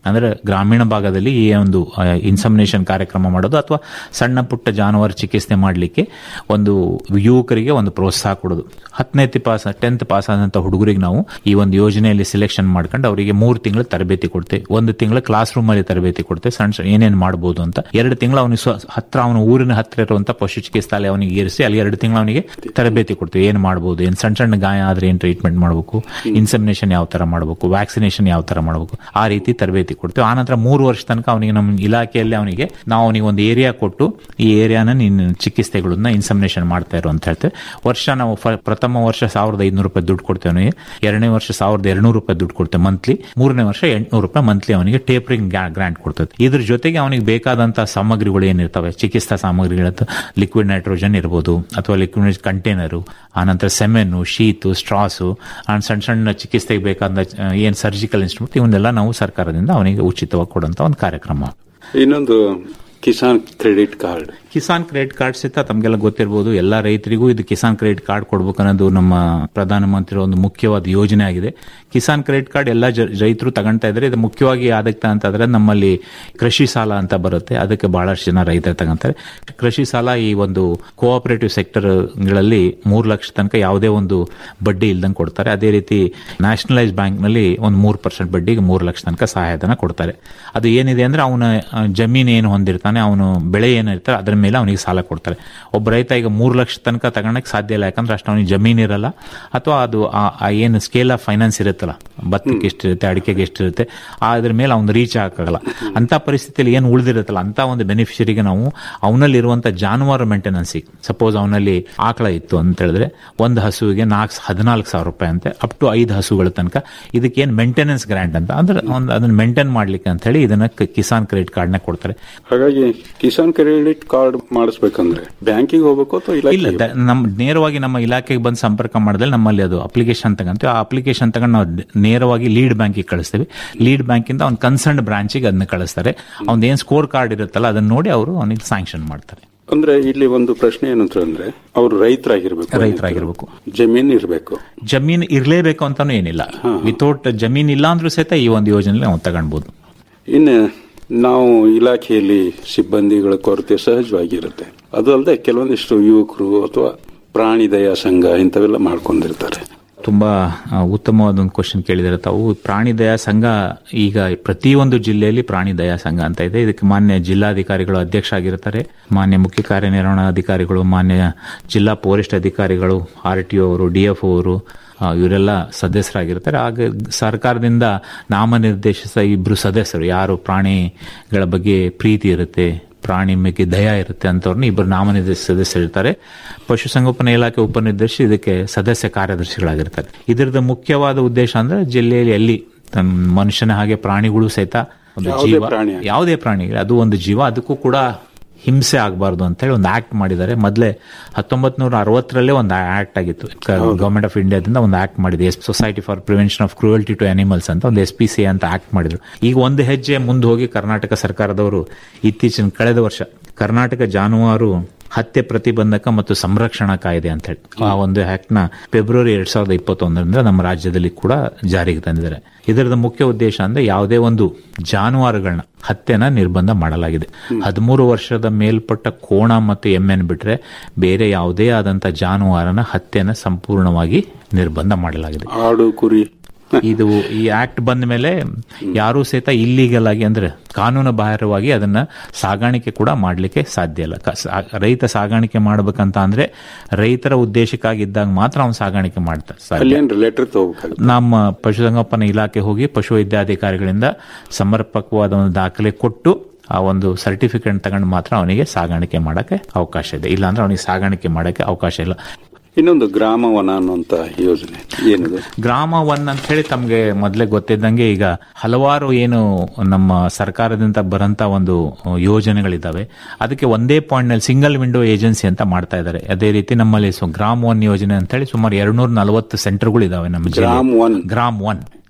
ಅಂದ್ರೆ ಗ್ರಾಮೀಣ ಭಾಗದಲ್ಲಿ ಈ ಒಂದು ಇನ್ಸಮಿನೇಷನ್ ಕಾರ್ಯಕ್ರಮ ಮಾಡೋದು ಅಥವಾ ಸಣ್ಣ ಪುಟ್ಟ ಜಾನುವಾರು ಚಿಕಿತ್ಸೆ ಮಾಡಲಿಕ್ಕೆ ಒಂದು ಯುವಕರಿಗೆ ಒಂದು ಪ್ರೋತ್ಸಾಹ ಕೊಡೋದು ಹತ್ತನೇ ಪಾಸ್ ಟೆಂತ್ ಪಾಸ್ ಆದಂತ ಹುಡುಗರಿಗೆ ನಾವು ಈ ಒಂದು ಯೋಜನೆಯಲ್ಲಿ ಸೆಲೆಕ್ಷನ್ ಮಾಡ್ಕೊಂಡು ಅವರಿಗೆ ಮೂರು ತಿಂಗಳು ತರಬೇತಿ ಕೊಡ್ತೇವೆ ಒಂದು ತಿಂಗಳು ಕ್ಲಾಸ್ ರೂಮ್ ಅಲ್ಲಿ ತರಬೇತಿ ಕೊಡ್ತೇವೆ ಸಣ್ಣ ಸಣ್ಣ ಏನೇನು ಮಾಡಬಹುದು ಅಂತ ಎರಡು ತಿಂಗಳು ಅವನಿಗೆ ಸ್ವ- ಹತ್ರ ಅವನ ಊರಿನ ಹತ್ರ ಇರುವಂತ ಪಶು ಚಿಕಿತ್ಸಾಲಯ ಅವನಿಗೆ ಇರಿಸಿ ಅಲ್ಲಿ ಎರಡು ತಿಂಗಳು ಅವನಿಗೆ ತರಬೇತಿ ಕೊಡ್ತೀವಿ ಏನ್ ಮಾಡಬಹುದು ಏನ್ ಸಣ್ಣ ಸಣ್ಣ ಗಾಯ ಆದ್ರೆ ಏನ್ ಟ್ರೀಟ್ಮೆಂಟ್ ಮಾಡಬೇಕು ಇನ್ಸಮಿನೇಷನ್ ಯಾವ ತರ ಮಾಡಬೇಕು ವ್ಯಾಕ್ಸಿನೇಷನ್ ಯಾವ ತರ ಮಾಡಬೇಕು ಆ ರೀತಿ ತರಬೇತಿ ಕೊಡ್ತೀವಿ ಆನಂತರ ಮೂರು ವರ್ಷ ತನಕ ಅವನಿಗೆ ನಮ್ಮ ಇಲಾಖೆಯಲ್ಲಿ ಅವನಿಗೆ ನಾವು ಅವನಿಗೆ ಒಂದು ಏರಿಯಾ ಕೊಟ್ಟು ಈ ಏರಿಯಾನ ನೀನು ಚಿಕಿತ್ಸೆಗಳನ್ನ ಇನ್ಸಮಿನೇಷನ್ ಮಾಡ್ತಾ ಇರು ಅಂತ ಹೇಳ್ತೇವೆ ವರ್ಷ ನಾವು ಫ- ಪ್ರಥಮ ವರ್ಷ ಸಾವಿರದ ಐದುನೂರು ರೂಪಾಯಿ ದುಡ್ಡು ಕೊಡ್ತೇವೆ ಅವನಿಗೆ ಎರಡನೇ ವರ್ಷ ಸಾವಿರದ ಎರಡ್ನೂರು ರೂಪಾಯಿ ದುಡ್ಡು ಕೊಡ್ತೇವೆ ಮಂತ್ಲಿ ಮೂರನೇ ವರ್ಷ ಎಂಟ್ನೂರು ರೂಪಾಯಿ ಮಂತ್ಲಿ ಅವನಿಗೆ ಟೇಪರಿಂಗ್ ಗ್ರಾಂಟ್ ಕೊಡ್ತದೆ ಇದ್ರ ಜೊತೆಗೆ ಅವನಿಗೆ ಬೇಕಾದಂತಹ ಸಾಮಗ್ರಿಗಳು ಏನಿರ್ತವೆ ಚಿಕಿತ್ಸಾ ಸಾಮಗ್ರಿಗಳ ಲಿಕ್ವಿಡ್ ನೈಟ್ರೋಜನ್ ಇರ್ಬೋದು ಅಥವಾ ಲಿಕ್ವಿಡ್ ಕಂಟೈನರು ಆನಂತರ ಸೆಮೆನ್ನು ಶೀತು ಸ್ಟ್ರಾಸು ಆನ್ ಸಣ್ಣ ಸಣ್ಣ ಚಿಕಿತ್ಸೆಗೆ ಬೇಕಾದ ಆ, ಏನ್ ಸರ್ಜಿಕಲ್ ಇನ್ಸ್ಟ್ರೂಮೆಂಟ್ ಇವನ್ನೆಲ್ಲ ನಾವು ಸರ್ಕಾರದಿಂದ ಅವನಿಗೆ ಉಚಿತವಾಗಿ ಕೊಡುವಂತ ಒಂದು ಕಾರ್ಯಕ್ರಮ ಇನ್ನೊಂದು Kisan credit card Kisan credit card ಸಹಿತ ತಮಗೆಲ್ಲ ಗೊತ್ತಿರಬಹುದು ಎಲ್ಲಾ ರೈತರಿಗೂ ಇದು ಕಿಸಾನ್ ಕ್ರೆಡಿಟ್ ಕಾರ್ಡ್ ಕೊಡ್ಬೇಕು ಅನ್ನೋದು ನಮ್ಮ ಪ್ರಧಾನಮಂತ್ರಿ ಒಂದು ಮುಖ್ಯವಾದ ಯೋಜನೆ ಆಗಿದೆ ಕಿಸಾನ್ ಕ್ರೆಡಿಟ್ ಕಾರ್ಡ್ ಎಲ್ಲ ಜ- ರೈತರು ತಗೊಂತಾ ಇದ್ದಾರೆ ಇದು ಮುಖ್ಯವಾಗಿ ಅದಕ್ಕೆ ಅಂತಂದ್ರೆ ನಮ್ಮಲ್ಲಿ ಕೃಷಿ ಸಾಲ ಅಂತ ಬರುತ್ತೆ ಅದಕ್ಕೆ ಬಹಳಷ್ಟು ಜನ ರೈತರು ತಗೊಂತಾರೆ ಕೃಷಿ ಸಾಲ ಈ ಒಂದು ಕೋಆಪರೇಟಿವ್ ಸೆಕ್ಟರ್ ಗಳಲ್ಲಿ ಮೂರು ಲಕ್ಷ ತನಕ ಯಾವುದೇ ಒಂದು ಬಡ್ಡಿ ಇಲ್ದಂಗೆ ಕೊಡ್ತಾರೆ ಅದೇ ರೀತಿ ನ್ಯಾಷನಲೈಸ್ ಬ್ಯಾಂಕ್ ನಲ್ಲಿ ಒಂದು ಮೂರು ಪರ್ಸೆಂಟ್ ಬಡ್ಡಿಗೆ ಮೂರು ಲಕ್ಷ ತನಕ ಸಹಾಯಧನ ಕೊಡ್ತಾರೆ ಅದು ಏನಿದೆ ಅಂದ್ರೆ ಅವನ ಜಮೀನು ಏನು ಹೊಂದಿರ್ತಾನೆ ಅವನು ಬೆಳೆ ಏನಿರ್ತಾರೆ ಅದರ ಮೇಲೆ ಅವನಿಗೆ ಸಾಲ ಕೊಡ್ತಾರೆ ಒಬ್ಬ ರೈತ ಈಗ ಮೂರು ಲಕ್ಷ ತನಕ ತಗೊಳಕ್ ಸಾಧ್ಯ ಇಲ್ಲ ಯಾಕಂದ್ರೆ ಅಷ್ಟು ಅವನಿಗೆ ಜಮೀನು ಇರಲ್ಲ ಅಥವಾ ಅದು ಆ- ಆ ಏನು ಸ್ಕೇಲ್ ಆಫ್ ಫೈನಾನ್ಸ್ ಇರುತ್ತಲ್ಲ ಭತ್ತಕ್ಕೆ ಎಷ್ಟಿರುತ್ತೆ ಅಡಿಕೆಗೆ ಎಷ್ಟಿರುತ್ತೆ ಆ ಅದ್ರ ಮೇಲೆ ಅವ್ನು ರೀಚ್ ಆಗಲ್ಲ ಅಂತ ಪರಿಸ್ಥಿತಿಯಲ್ಲಿ ಏನು ಉಳಿದಿರುತ್ತಲ್ಲ ಅಂತ ಒಂದು ಬೆನಿಫಿಷರಿಗೆ ನಾವು ಅವನಲ್ಲಿ ಇರುವಂತ ಜಾನುವಾರು ಮೇಂಟೆನೆನ್ಸ್ ಸಪೋಸ್ ಅವನಲ್ಲಿ ಆಕಳ ಇತ್ತು ಅಂತ ಹೇಳಿದ್ರೆ ಒಂದು ಹಸುವಿಗೆ ನಾಲ್ಕು ಹದಿನಾಲ್ಕು ಸಾವಿರ ರೂಪಾಯಿ ಅಂತೆ ಅಪ್ ಟು ಐದು ಹಸುಗಳ ತನಕ ಇದಕ್ಕೇನು ಮೇಂಟೆನೆನ್ಸ್ ಗ್ರಾಂಟ್ ಅಂತ ಅಂದ್ರೆ ಒಂದು ಅದನ್ನ ಮೇಂಟೈನ್ ಮಾಡ್ಲಿಕ್ಕೆ ಅಂತ ಹೇಳಿ ಇದನ್ನ ಕ- ಕಿಸಾನ್ ಕ್ರೆಡಿಟ್ ಕಾರ್ಡ್ನ ಕೊಡ್ತಾರೆ ಹಾಗಾಗಿ ಕಿಸಾನ್ ಕ್ರೆಡಿಟ್ ಕಾರ್ಡ್ ಮಾಡಿಸ್ಬೇಕಂದ್ರೆ ಬ್ಯಾಂಕಿಗೆ ಹೋಗ್ಬೇಕು ಅಥವಾ ಇಲ್ಲ ಇಲ್ಲ ದ- ನಮ್ ನೇರವಾಗಿ ನಮ್ಮ ಇಲಾಖೆಗೆ ಬಂದು ಸಂಪರ್ಕ ಮಾಡಿದ್ರೆ ನಮ್ಮಲ್ಲಿ ಅದು ಅಪ್ಲಿಕೇಶನ್ ತಗೊಂತೀವಿ ಆ ಅಪ್ಲಿಕೇಶನ್ ತಗೊಂಡು ನಾವು ಡ- ನೇರವಾಗಿ ಲೀಡ್ ಬ್ಯಾಂಕಿಗೆ ಕಳಿಸ್ತೀವಿ ಲೀಡ್ ಬ್ಯಾಂಕಿಂದ ಅವ್ನು ಕನ್ಸರ್ನ್ ಬ್ರಾಂಚಿಗೆ ಅದನ್ನ ಕಳಿಸ್ತಾರೆ ಅವ್ನ ಏನ್ ಸ್ಕೋರ್ ಕಾರ್ಡ್ ಇರುತ್ತಲ್ಲ ಅದನ್ನ ನೋಡಿ ಅವರು ಅವನಿಗೆ ಸ್ಯಾಂಕ್ಷನ್ ಮಾಡ್ತಾರೆ ಅಂದ್ರೆ ಇಲ್ಲಿ ಒಂದು ಪ್ರಶ್ನೆ ಏನಂತಂದ್ರೆ ಅವ್ರು ರೈತರಾಗಿರ್ಬೇಕು ರೈತರಾಗಿರ್ಬೇಕು ಜಮೀನ್ ಇರಬೇಕು ಜಮೀನು ಇರಲೇಬೇಕು ಅಂತಾನು ಏನಿಲ್ಲ ವಿತೌಟ್ ಜಮೀನ್ ಇಲ್ಲ ಅಂದ್ರೂ ಸಹಿತ ಈ ಒಂದು ಯೋಜನೆ ನಾವು ತಗೊಳ್ಬಹುದು ಇನ್ನು ನಾವು ಇಲಾಖೆಯಲ್ಲಿ ಸಿಬ್ಬಂದಿಗಳ ಕೊರತೆ ಸಹಜವಾಗಿರುತ್ತೆ ಅದು ಅಲ್ಲದೆ ಕೆಲವೊಂದಿಷ್ಟು ಯುವಕರು ಅಥವಾ ಪ್ರಾಣಿ ದಯಾ ಸಂಘ ಇಂಥವೆಲ್ಲ ಮಾಡ್ಕೊಂಡಿರ್ತಾರೆ ತುಂಬಾ ಆ, ಉತ್ತಮವಾದ ಒಂದು ಕ್ವಶನ್ ಕೇಳಿದರೆ ತಾವು ಪ್ರಾಣಿ ದಯಾ ಸಂಘ ಈಗ ಪ್ರತಿಯೊಂದು ಜಿಲ್ಲೆಯಲ್ಲಿ ಪ್ರಾಣಿ ದಯಾ ಸಂಘ ಅಂತ ಇದೆ ಇದಕ್ಕೆ ಮಾನ್ಯ ಜಿಲ್ಲಾಧಿಕಾರಿಗಳು ಅಧ್ಯಕ್ಷ ಆಗಿರ್ತಾರೆ ಮಾನ್ಯ ಮುಖ್ಯ ಕಾರ್ಯನಿರ್ವಹಣಾಧಿಕಾರಿಗಳು ಮಾನ್ಯ ಜಿಲ್ಲಾ ಫಾರೆಸ್ಟ್ ಅಧಿಕಾರಿಗಳು ಆರ್ ಟಿ ಅವರು ಡಿ ಎಫ್ ಅವರು ಆ, ಇವರೆಲ್ಲ ಸದಸ್ಯರಾಗಿರ್ತಾರೆ ಆಗ ಸರ್ಕಾರದಿಂದ ನಾಮನಿರ್ದೇಶಿತ ಇಬ್ರು ಸದಸ್ಯರು ಯಾರು ಪ್ರಾಣಿಗಳ ಬಗ್ಗೆ ಪ್ರೀತಿ ಇರುತ್ತೆ ಪ್ರಾಣಿ ಬಗ್ಗೆ ದಯ ಇರುತ್ತೆ ಅಂತವ್ರನ್ನ ಇಬ್ಬರು ನಾಮನಿರ್ದೇಶಿತ ಸದಸ್ಯರು ಇರ್ತಾರೆ ಪಶುಸಂಗೋಪನಾ ಇಲಾಖೆ ಉಪನಿರ್ದೇಶಿ ಇದಕ್ಕೆ ಸದಸ್ಯ ಕಾರ್ಯದರ್ಶಿಗಳಾಗಿರ್ತಾರೆ ಇದರದ ಮುಖ್ಯವಾದ ಉದ್ದೇಶ ಅಂದ್ರೆ ಜಿಲ್ಲೆಯಲ್ಲಿ ಎಲ್ಲಿ ತಮ್ಮ ಮನುಷ್ಯನ ಹಾಗೆ ಪ್ರಾಣಿಗಳು ಸಹಿತ ಒಂದು ಯಾವುದೇ ಜೀವ ಪ್ರಾಣಿ ಆಗಲಿ. ಯಾವುದೇ ಪ್ರಾಣಿ ಅದು ಒಂದು ಜೀವ ಅದಕ್ಕೂ ಕೂಡ ಹಿಂಸೆ ಆಗಬಾರ್ದು ಅಂತ ಹೇಳಿ ಒಂದು ಆಕ್ಟ್ ಮಾಡಿದ್ದಾರೆ ಮೊದಲೇ ಹತ್ತೊಂಬತ್ ನೂರ ಅರವತ್ತರಲ್ಲೇ ಒಂದು ಆಕ್ಟ್ ಆಗಿತ್ತು ಗವರ್ಮೆಂಟ್ ಆಫ್ ಇಂಡಿಯಾದಿಂದ ಒಂದು ಆಕ್ಟ್ ಮಾಡಿದೆ society for prevention of cruelty to animals ಅಂತ ಒಂದು ಎಸ್ ಪಿ ಸಿ ಅಂತ ಆಕ್ಟ್ ಮಾಡಿದ್ರು ಈಗ ಒಂದು ಹೆಜ್ಜೆ ಮುಂದೆ ಹೋಗಿ ಕರ್ನಾಟಕ ಸರ್ಕಾರದವರು ಇತ್ತೀಚಿನ ಕಳೆದ ವರ್ಷ ಕರ್ನಾಟಕ ಜಾನುವಾರು ಹತ್ಯೆ ಪ್ರತಿಬಂಧಕ ಮತ್ತು ಸಂರಕ್ಷಣಾ ಕಾಯ್ದೆ ಅಂತ ಹೇಳಿ ಆ ಒಂದು ಆಕ್ಟ್ ನ ಫೆಬ್ರವರಿ ಎರಡ್ ಸಾವಿರದ ಇಪ್ಪತ್ತೊಂದರಿಂದ ನಮ್ಮ ರಾಜ್ಯದಲ್ಲಿ ಕೂಡ ಜಾರಿಗೆ ತಂದಿದ್ದಾರೆ ಇದರದ ಮುಖ್ಯ ಉದ್ದೇಶ ಅಂದ್ರೆ ಯಾವುದೇ ಒಂದು ಜಾನುವಾರುಗಳನ್ನ ಹತ್ಯೆನ ನಿರ್ಬಂಧ ಮಾಡಲಾಗಿದೆ ಹದಿಮೂರು ವರ್ಷದ ಮೇಲ್ಪಟ್ಟ ಕೋಣ ಮತ್ತು ಎಮ್ಮೆನ್ ಬಿಟ್ರೆ ಬೇರೆ ಯಾವುದೇ ಆದಂತ ಜಾನುವಾರನ ಹತ್ಯೆನ ಸಂಪೂರ್ಣವಾಗಿ ನಿರ್ಬಂಧ ಮಾಡಲಾಗಿದೆ ಆಡು ಕುರಿ ಇದು ಈ ಆಕ್ಟ್ ಬಂದ ಮೇಲೆ ಯಾರೂ ಸಹಿತ ಇಲ್ಲಿಗಲ್ ಆಗಿ ಅಂದ್ರೆ ಕಾನೂನು ಬಾಹಿರವಾಗಿ ಅದನ್ನ ಸಾಗಾಣಿಕೆ ಕೂಡ ಮಾಡಲಿಕ್ಕೆ ಸಾಧ್ಯ ಇಲ್ಲ ಕ- ಸಾ- ರೈತ ಸಾಗಾಣಿಕೆ ಮಾಡ್ಬೇಕಂತ ಅಂದ್ರೆ ರೈತರ ಉದ್ದೇಶಕ್ಕಾಗಿ ಇದ್ದಾಗ ಮಾತ್ರ ಅವ್ನು ಸಾಗಾಣಿಕೆ ಮಾಡ್ತಾರೆ ಸಾಧ್ಯ. ಅಲ್ಲಿ ಏನ್ ಲೆಟರ್ ತಗೋಬೇಕಾಗುತ್ತೆ ನಮ್ಮ ಪಶುಸಂಗೋಪನಾ ಇಲಾಖೆ ಹೋಗಿ ಪಶುವೈದ್ಯಾಧಿಕಾರಿಗಳಿಂದ ಸಮರ್ಪಕವಾದ ಒಂದು ದಾಖಲೆ ಕೊಟ್ಟು ಆ ಒಂದು ಸರ್ಟಿಫಿಕೇಟ್ ತಗೊಂಡು ಮಾತ್ರ ಅವನಿಗೆ ಸಾಗಾಣಿಕೆ ಮಾಡಕ್ಕೆ ಅವಕಾಶ ಇದೆ ಇಲ್ಲಾಂದ್ರೆ ಅವನಿಗೆ ಸಾಗಾಣಿಕೆ ಮಾಡಕ್ಕೆ ಅವಕಾಶ ಇಲ್ಲ ಇನ್ನೊಂದು ಗ್ರಾಮವನ ಅನ್ನುವಂತ ಯೋಜನೆ ಏನದು ಗ್ರಾಮ ಒನ್ ಅಂತ ಹೇಳಿ ತಮ್ಗೆ ಮೊದಲೇ ಗೊತ್ತಿದ್ದಂಗೆ ಈಗ ಹಲವಾರು ಏನು ನಮ್ಮ ಸರ್ಕಾರದಿಂದ ಬರಂತ ಒಂದು ಯೋಜನೆಗಳಿದ್ದಾವೆ ಅದಕ್ಕೆ ಒಂದೇ ಪಾಯಿಂಟ್ ನಲ್ಲಿ ಸಿಂಗಲ್ ವಿಂಡೋ ಏಜೆನ್ಸಿ ಅಂತ ಮಾಡ್ತಾ ಇದ್ದಾರೆ ಅದೇ ರೀತಿ ನಮ್ಮಲ್ಲಿ ಸೊ ಗ್ರಾಮ್ ಒನ್ ಯೋಜನೆ ಅಂತ ಹೇಳಿ ಸುಮಾರು ಎರಡ್ನೂರ ನಲವತ್ತು ಸೆಂಟರ್ಗಳು ಇದಾವೆ ನಮ್ಮ ಜಿಲ್ಲೆ ಗ್ರಾಮ್ ಒನ್ ಗ್ರಾಮ್ ಒನ್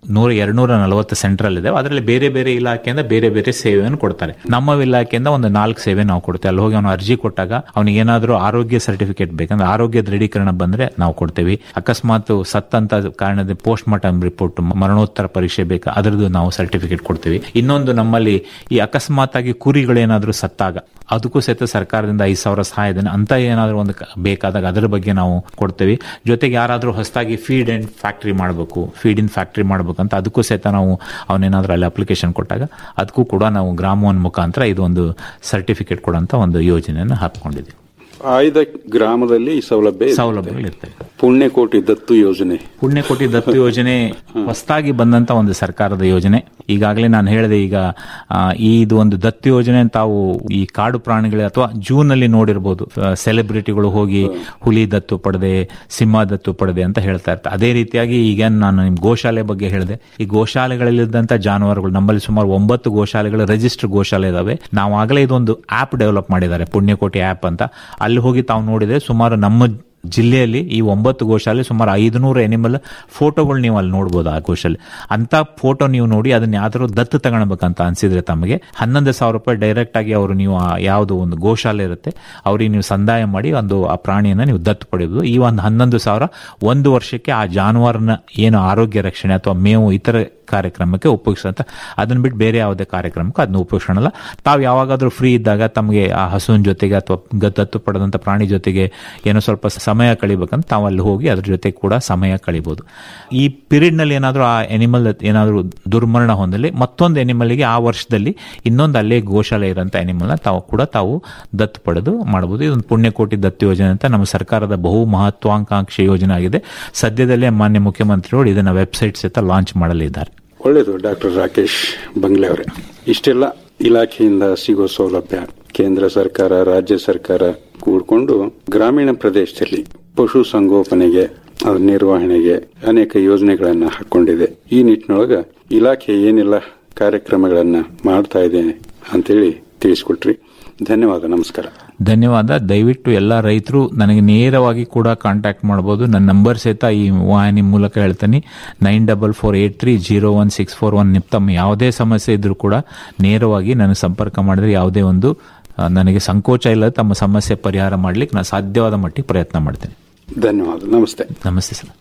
ನೂರ ಎರಡ್ನೂರ ನಲವತ್ತು ಸೆಂಟ್ರಲ್ ಇದೆ ಅದರಲ್ಲಿ ಬೇರೆ ಬೇರೆ ಇಲಾಖೆಯಿಂದ ಬೇರೆ ಬೇರೆ ಸೇವೆಯನ್ನು ಕೊಡ್ತಾರೆ ನಮ್ಮ ಇಲಾಖೆಯಿಂದ ಒಂದು ನಾಲ್ಕು ಸೇವೆ ನಾವು ಕೊಡ್ತೇವೆ ಅಲ್ಲಿ ಹೋಗಿ ಅವನು ಅರ್ಜಿ ಕೊಟ್ಟಾಗ ಅವನಿಗೆ ಏನಾದರೂ ಆರೋಗ್ಯ ಸರ್ಟಿಫಿಕೇಟ್ ಬೇಕಂದ್ರೆ ಆರೋಗ್ಯ ದೃಢೀಕರಣ ಬಂದ್ರೆ ನಾವು ಕೊಡ್ತೇವೆ ಅಕಸ್ಮಾತ್ ಸತ್ತಂತ ಕಾರಣದ ಪೋಸ್ಟ್ ಮಾರ್ಟಮ್ ರಿಪೋರ್ಟ್ ಮರಣೋತ್ತರ ಪರೀಕ್ಷೆ ಬೇಕಾ ಅದರದ್ದು ನಾವು ಸರ್ಟಿಫಿಕೇಟ್ ಕೊಡ್ತೀವಿ ಇನ್ನೊಂದು ನಮ್ಮಲ್ಲಿ ಈ ಅಕಸ್ಮಾತ್ ಆಗಿ ಕುರಿಗಳೇನಾದ್ರೂ ಸತ್ತಾಗ ಅದಕ್ಕೂ ಸಹಿತ ಸರ್ಕಾರದಿಂದ ಐದು ಸಾವಿರ ಸಹಾಯಧನ ಅಂತ ಏನಾದರೂ ಒಂದು ಕ- ಬೇಕಾದಾಗ ಅದರ ಬಗ್ಗೆ ನಾವು ಕೊಡ್ತೇವೆ ಜೊತೆಗೆ ಯಾರಾದರೂ ಹೊಸದಾಗಿ ಫೀಡ್ ಅಂಡ್ ಫ್ಯಾಕ್ಟ್ರಿ ಮಾಡಬೇಕು ಫೀಡ್ ಇನ್ ಫ್ಯಾಕ್ಟ್ರಿ ಮಾಡಬೇಕಂತ ಅದಕ್ಕೂ ಸಹಿತ ನಾವು ಅವನೇನಾದ್ರೂ ಅಲ್ಲಿ ಅಪ್ಲಿಕೇಶನ್ ಕೊಟ್ಟಾಗ ಅದಕ್ಕೂ ಕೂಡ ನಾವು ಗ್ರಾಮವನ್ ಮುಖಾಂತರ ಇದು ಒಂದು ಸರ್ಟಿಫಿಕೇಟ್ ಕೊಡೋಂತ ಒಂದು ಯೋಜನೆಯನ್ನು ಹಾಕೊಂಡಿದ್ದೀವಿ ಆಯ್ದ ಗ್ರಾಮದಲ್ಲಿ ಈ ಸೌಲಭ್ಯ ಇದೆ. ಸೌಲಭ್ಯಗಳಿರ್ತವೆ ಪುಣ್ಯಕೋಟಿ ದತ್ತು ಯೋಜನೆ ಪುಣ್ಯಕೋಟಿ ದತ್ತು ಯೋಜನೆ ಹೊಸದಾಗಿ ಬಂದಂತ ಒಂದು ಸರ್ಕಾರದ ಯೋಜನೆ ಈಗಾಗಲೇ ನಾನು ಹೇಳಿದೆ ಈಗ ಆ, ಈ ಇದು ಒಂದು ದತ್ತು ಯೋಜನೆ ತಾವು ಈ ಕಾಡು ಪ್ರಾಣಿಗಳು ಅಥವಾ ಜೂನ್ ಅಲ್ಲಿ ನೋಡಿರ್ಬೋದು ಸೆಲೆಬ್ರಿಟಿಗಳು ಹೋಗಿ ಹುಲಿ ದತ್ತು ಪಡೆದೆ ಸಿಂಹ ದತ್ತು ಪಡೆದೆ ಅಂತ ಹೇಳ್ತಾ ಇರ್ತಾರೆ ಅದೇ ರೀತಿಯಾಗಿ ಈಗ ನಾನು ನಿಮ್ ಗೋಶಾಲೆ ಬಗ್ಗೆ ಹೇಳಿದೆ ಈ ಗೋಶಾಲೆಗಳಲ್ಲಿದ್ದಂತ ಜಾನುವಾರುಗಳು ನಮ್ಮಲ್ಲಿ ಸುಮಾರು ಒಂಬತ್ತು ಗೋಶಾಲೆಗಳು ರಿಜಿಸ್ಟರ್ ಗೋಶಾಲೆ ಇದಾವೆ ನಾವು ಆಗಲೇ ಇದೊಂದು ಆಪ್ ಡೆವಲಪ್ ಮಾಡಿದ್ದಾರೆ ಪುಣ್ಯಕೋಟಿ ಆಪ್ ಅಂತ ಅಲ್ಲಿ ಹೋಗಿ ತಾವು ನೋಡಿದ್ರೆ ಸುಮಾರು ನಮ್ಮ ಜಿಲ್ಲೆಯಲ್ಲಿ ಈ ಒಂಬತ್ತು ಗೋಶಾಲೆ ಸುಮಾರು ಐದುನೂರು ಎನಿಮಲ್ ಫೋಟೋಗಳು ನೀವು ಅಲ್ಲಿ ನೋಡ್ಬೋದು ಆ ಗೋಶಾಲೆ ಅಂತ ಫೋಟೋ ನೀವು ನೋಡಿ ಅದನ್ನ ಯಾವ್ದಾದ್ರು ದತ್ತು ತಗೊಳ್ಬೇಕಂತ ಅನ್ಸಿದ್ರೆ ತಮಗೆ ಹನ್ನೊಂದು ಸಾವಿರ ರೂಪಾಯಿ ಡೈರೆಕ್ಟ್ ಆಗಿ ಅವರು ನೀವು ಆ ಯಾವುದು ಒಂದು ಗೋಶಾಲೆ ಇರುತ್ತೆ ಅವ್ರಿಗೆ ನೀವು ಸಂದಾಯ ಮಾಡಿ ಒಂದು ಆ ಪ್ರಾಣಿಯನ್ನ ನೀವು ದತ್ತು ಪಡೆಯಬಹುದು ಈ ಒಂದು ಹನ್ನೊಂದು ಸಾವಿರ ಒಂದು ವರ್ಷಕ್ಕೆ ಆ ಜಾನುವಾರನ ಏನು ಆರೋಗ್ಯ ರಕ್ಷಣೆ ಅಥವಾ ಮೇವು ಇತರ ಕಾರ್ಯಕ್ರಮಕ್ಕೆ ಉಪಯೋಗಿಸಂತ ಅದನ್ನ ಬಿಟ್ಟು ಬೇರೆ ಯಾವುದೇ ಕಾರ್ಯಕ್ರಮಕ್ಕೆ ಅದನ್ನ ಉಪಯೋಗಿಸೋಣಲ್ಲ ತಾವು ಯಾವಾಗಾದ್ರೂ ಫ್ರೀ ಇದ್ದಾಗ ತಮಗೆ ಆ ಹಸುವಿನ ಜೊತೆಗೆ ಅಥವಾ ಗ- ದತ್ತು ಪಡೆದಂತ ಪ್ರಾಣಿ ಜೊತೆಗೆ ಏನೋ ಸ್ವಲ್ಪ ಸಮಯ ಕಳಿಬೇಕಂತ ತಾವು ಅಲ್ಲಿ ಹೋಗಿ ಅದ್ರ ಜೊತೆ ಕೂಡ ಸಮಯ ಕಳಿಬಹುದು ಈ ಪೀರಿಯಡ್ ನಲ್ಲಿ ಏನಾದರೂ ಆ ಎನಿಮಲ್ ಏನಾದರೂ ದುರ್ಮರಣ ಹೊಂದಲಿ ಮತ್ತೊಂದು ಎನಿಮಲ್ಗೆ ಆ ವರ್ಷದಲ್ಲಿ ಇನ್ನೊಂದು ಅಲ್ಲೇ ಗೋಶಾಲೆ ಇರೋಂಥ ಎನಿಮಲ್ನ ತಾವು ಕೂಡ ತಾವು ದತ್ತು ಪಡೆದು ಮಾಡಬಹುದು ಇದೊಂದು ಪುಣ್ಯಕೋಟಿ ದತ್ತು ಯೋಜನೆ ಅಂತ ನಮ್ಮ ಸರ್ಕಾರದ ಬಹು ಮಹತ್ವಾಕಾಂಕ್ಷಿ ಯೋಜನೆ ಆಗಿದೆ ಸದ್ಯದಲ್ಲೇ ಮಾನ್ಯ ಮುಖ್ಯಮಂತ್ರಿಗಳು ಇದನ್ನ ವೆಬ್ಸೈಟ್ ಸಹಿತ ಲಾಂಚ್ ಮಾಡಲಿದ್ದಾರೆ ಒಳ್ಳೆಯದು ಡಾಕ್ಟರ್ ರಾಕೇಶ್ ಬಂಗ್ಲೆ ಅವರೇ ಇಷ್ಟೆಲ್ಲ ಇಲಾಖೆಯಿಂದ ಸಿಗೋ ಸೌಲಭ್ಯ ಕೇಂದ್ರ ಸರ್ಕಾರ ರಾಜ್ಯ ಸರ್ಕಾರ ಕೂಡ್ಕೊಂಡು ಗ್ರಾಮೀಣ ಪ್ರದೇಶದಲ್ಲಿ ಪಶು ಸಂಗೋಪನೆಗೆ ಅದರ ನಿರ್ವಹಣೆಗೆ ಅನೇಕ ಯೋಜನೆಗಳನ್ನ ಹಾಕೊಂಡಿದೆ ಈ ನಿಟ್ಟಿನೊಳಗ ಇಲಾಖೆ ಏನೆಲ್ಲ ಕಾರ್ಯಕ್ರಮಗಳನ್ನ ಮಾಡ್ತಾ ಇದೆ ಅಂತೇಳಿ ತಿಳಿಸ್ಕೊಟ್ರಿ ಧನ್ಯವಾದ ನಮಸ್ಕಾರ ಧನ್ಯವಾದ ದಯವಿಟ್ಟು ಎಲ್ಲ ರೈತರು ನನಗೆ ನೇರವಾಗಿ ಕೂಡ ಕಾಂಟ್ಯಾಕ್ಟ್ ಮಾಡಬಹುದು ನನ್ನ ನಂಬರ್ ಸಹಿತ ಈ ವಾಹಿನಿ ಮೂಲಕ ಹೇಳ್ತೀನಿ nine double four eight three zero one six four one ತಮ್ಮ ಯಾವುದೇ ಸಮಸ್ಯೆ ಇದ್ರೂ ಕೂಡ ನೇರವಾಗಿ ನನಗೆ ಸಂಪರ್ಕ ಮಾಡಿದ್ರೆ ಯಾವುದೇ ಒಂದು ಆ, ನನಗೆ ಸಂಕೋಚ ಇಲ್ಲ ತಮ್ಮ ಸಮಸ್ಯೆ ಪರಿಹಾರ ಮಾಡ್ಲಿಕ್ಕೆ ನಾನು ಸಾಧ್ಯವಾದ ಮಟ್ಟಿಗೆ ಪ್ರಯತ್ನ ಮಾಡ್ತೇನೆ ಧನ್ಯವಾದ ನಮಸ್ತೆ ನಮಸ್ತೆ ಸರ್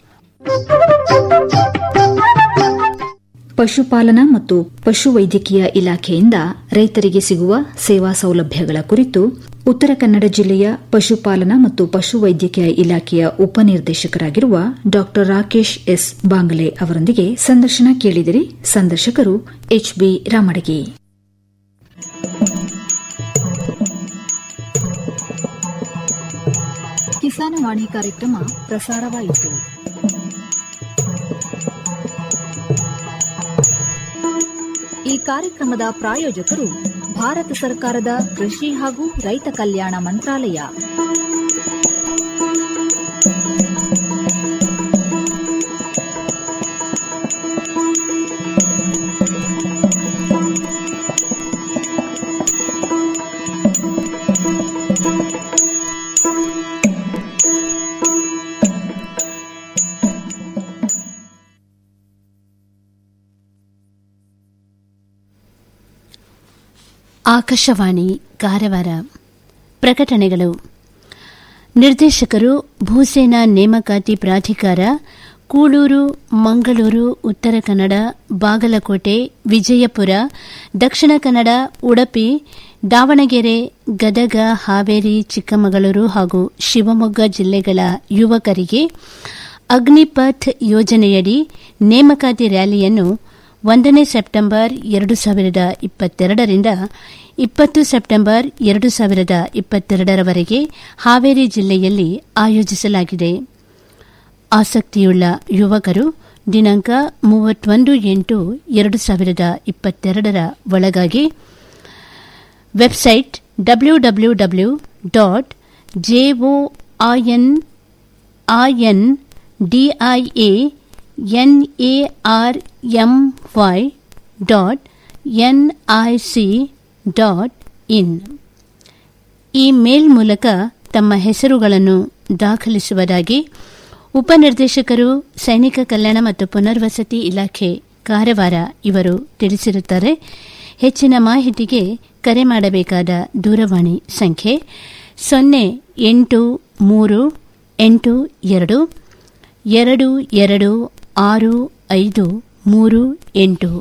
ಪಶುಪಾಲನಾ ಮತ್ತು ಪಶುವೈದ್ಯಕೀಯ ಇಲಾಖೆಯಿಂದ ರೈತರಿಗೆ ಸಿಗುವ ಸೇವಾ ಸೌಲಭ್ಯಗಳ ಕುರಿತು ಉತ್ತರ ಕನ್ನಡ ಜಿಲ್ಲೆಯ ಪಶುಪಾಲನಾ ಮತ್ತು ಪಶುವೈದ್ಯಕೀಯ ಇಲಾಖೆಯ ಉಪನಿರ್ದೇಶಕರಾಗಿರುವ ಡಾ ರಾಕೇಶ್ ಎಸ್ ಬಾಂಗ್ಲೆ ಅವರೊಂದಿಗೆ ಸಂದರ್ಶನ ಕೇಳಿದಿರಿ ಸಂದರ್ಶಕರು ಎಚ್ಬಿ ರಾಮಡಗಿ ಕಿಸಾನವಾಣಿ ಕಾರ್ಯಕ್ರಮ ಪ್ರಸಾರವಾಯಿತು ಈ ಕಾರ್ಯಕ್ರಮದ ಪ್ರಾಯೋಜಕರು ಭಾರತ ಸರ್ಕಾರದ ಕೃಷಿ ಹಾಗೂ ರೈತ ಕಲ್ಯಾಣ ಮಂತ್ರಾಲಯ ಆಕಾಶವಾಣಿ ಕಾರವಾರ ಪ್ರಕಟಣೆಗಳು ನಿರ್ದೇಶಕರು ಭೂಸೇನಾ ನೇಮಕಾತಿ ಪ್ರಾಧಿಕಾರ ಕೂಳೂರು ಮಂಗಳೂರು ಉತ್ತರ ಕನ್ನಡ ಬಾಗಲಕೋಟೆ ವಿಜಯಪುರ ದಕ್ಷಿಣ ಕನ್ನಡ ಉಡುಪಿ ದಾವಣಗೆರೆ ಗದಗ ಹಾವೇರಿ ಚಿಕ್ಕಮಗಳೂರು ಹಾಗೂ ಶಿವಮೊಗ್ಗ ಜಿಲ್ಲೆಗಳ ಯುವಕರಿಗೆ ಅಗ್ನಿಪಥ್ ಯೋಜನೆಯಡಿ ನೇಮಕಾತಿ ರ್ಯಾಲಿಯನ್ನು ಒಂದನೇ ಸೆಪ್ಟೆಂಬರ್ ಎರಡು ಸಾವಿರದ ಇಪ್ಪತ್ತೆರಡರಿಂದ ಇಪ್ಪತ್ತು ಸೆಪ್ಟೆಂಬರ್ ಎರಡು ಸಾವಿರದ ಇಪ್ಪತ್ತೆರಡರವರೆಗೆ ಹಾವೇರಿ ಜಿಲ್ಲೆಯಲ್ಲಿ ಆಯೋಜಿಸಲಾಗಿದೆ ಆಸಕ್ತಿಯುಳ್ಳ ಯುವಕರು ದಿನಾಂಕ ಮೂವತ್ತೊಂದು ಎಂಟು ಎರಡು ಸಾವಿರದ ಇಪ್ಪತ್ತೆರಡರ ಒಳಗಾಗಿ website W W W dot J O I N I N D I A N A R M Y dot N I C dot in email ಮೂಲಕ ತಮ್ಮ ಹೆಸರುಗಳನ್ನು ದಾಖಲಿಸುವುದಾಗಿ ಉಪನಿರ್ದೇಶಕರು ಸೈನಿಕ ಕಲ್ಯಾಣ ಮತ್ತು ಪುನರ್ವಸತಿ ಇಲಾಖೆ ಕಾರವಾರ ಇವರು ತಿಳಿಸಿರುತ್ತಾರೆ ಹೆಚ್ಚಿನ ಮಾಹಿತಿಗೆ ಕರೆ ಮಾಡಬೇಕಾದ ದೂರವಾಣಿ ಸಂಖ್ಯೆ ಸೊನ್ನೆ ಎಂಟು ಮೂರು ಎಂಟು ಎರಡು ಎರಡು ಎರಡು ಆರು ಐದು ಮೂರು ಎಂಟು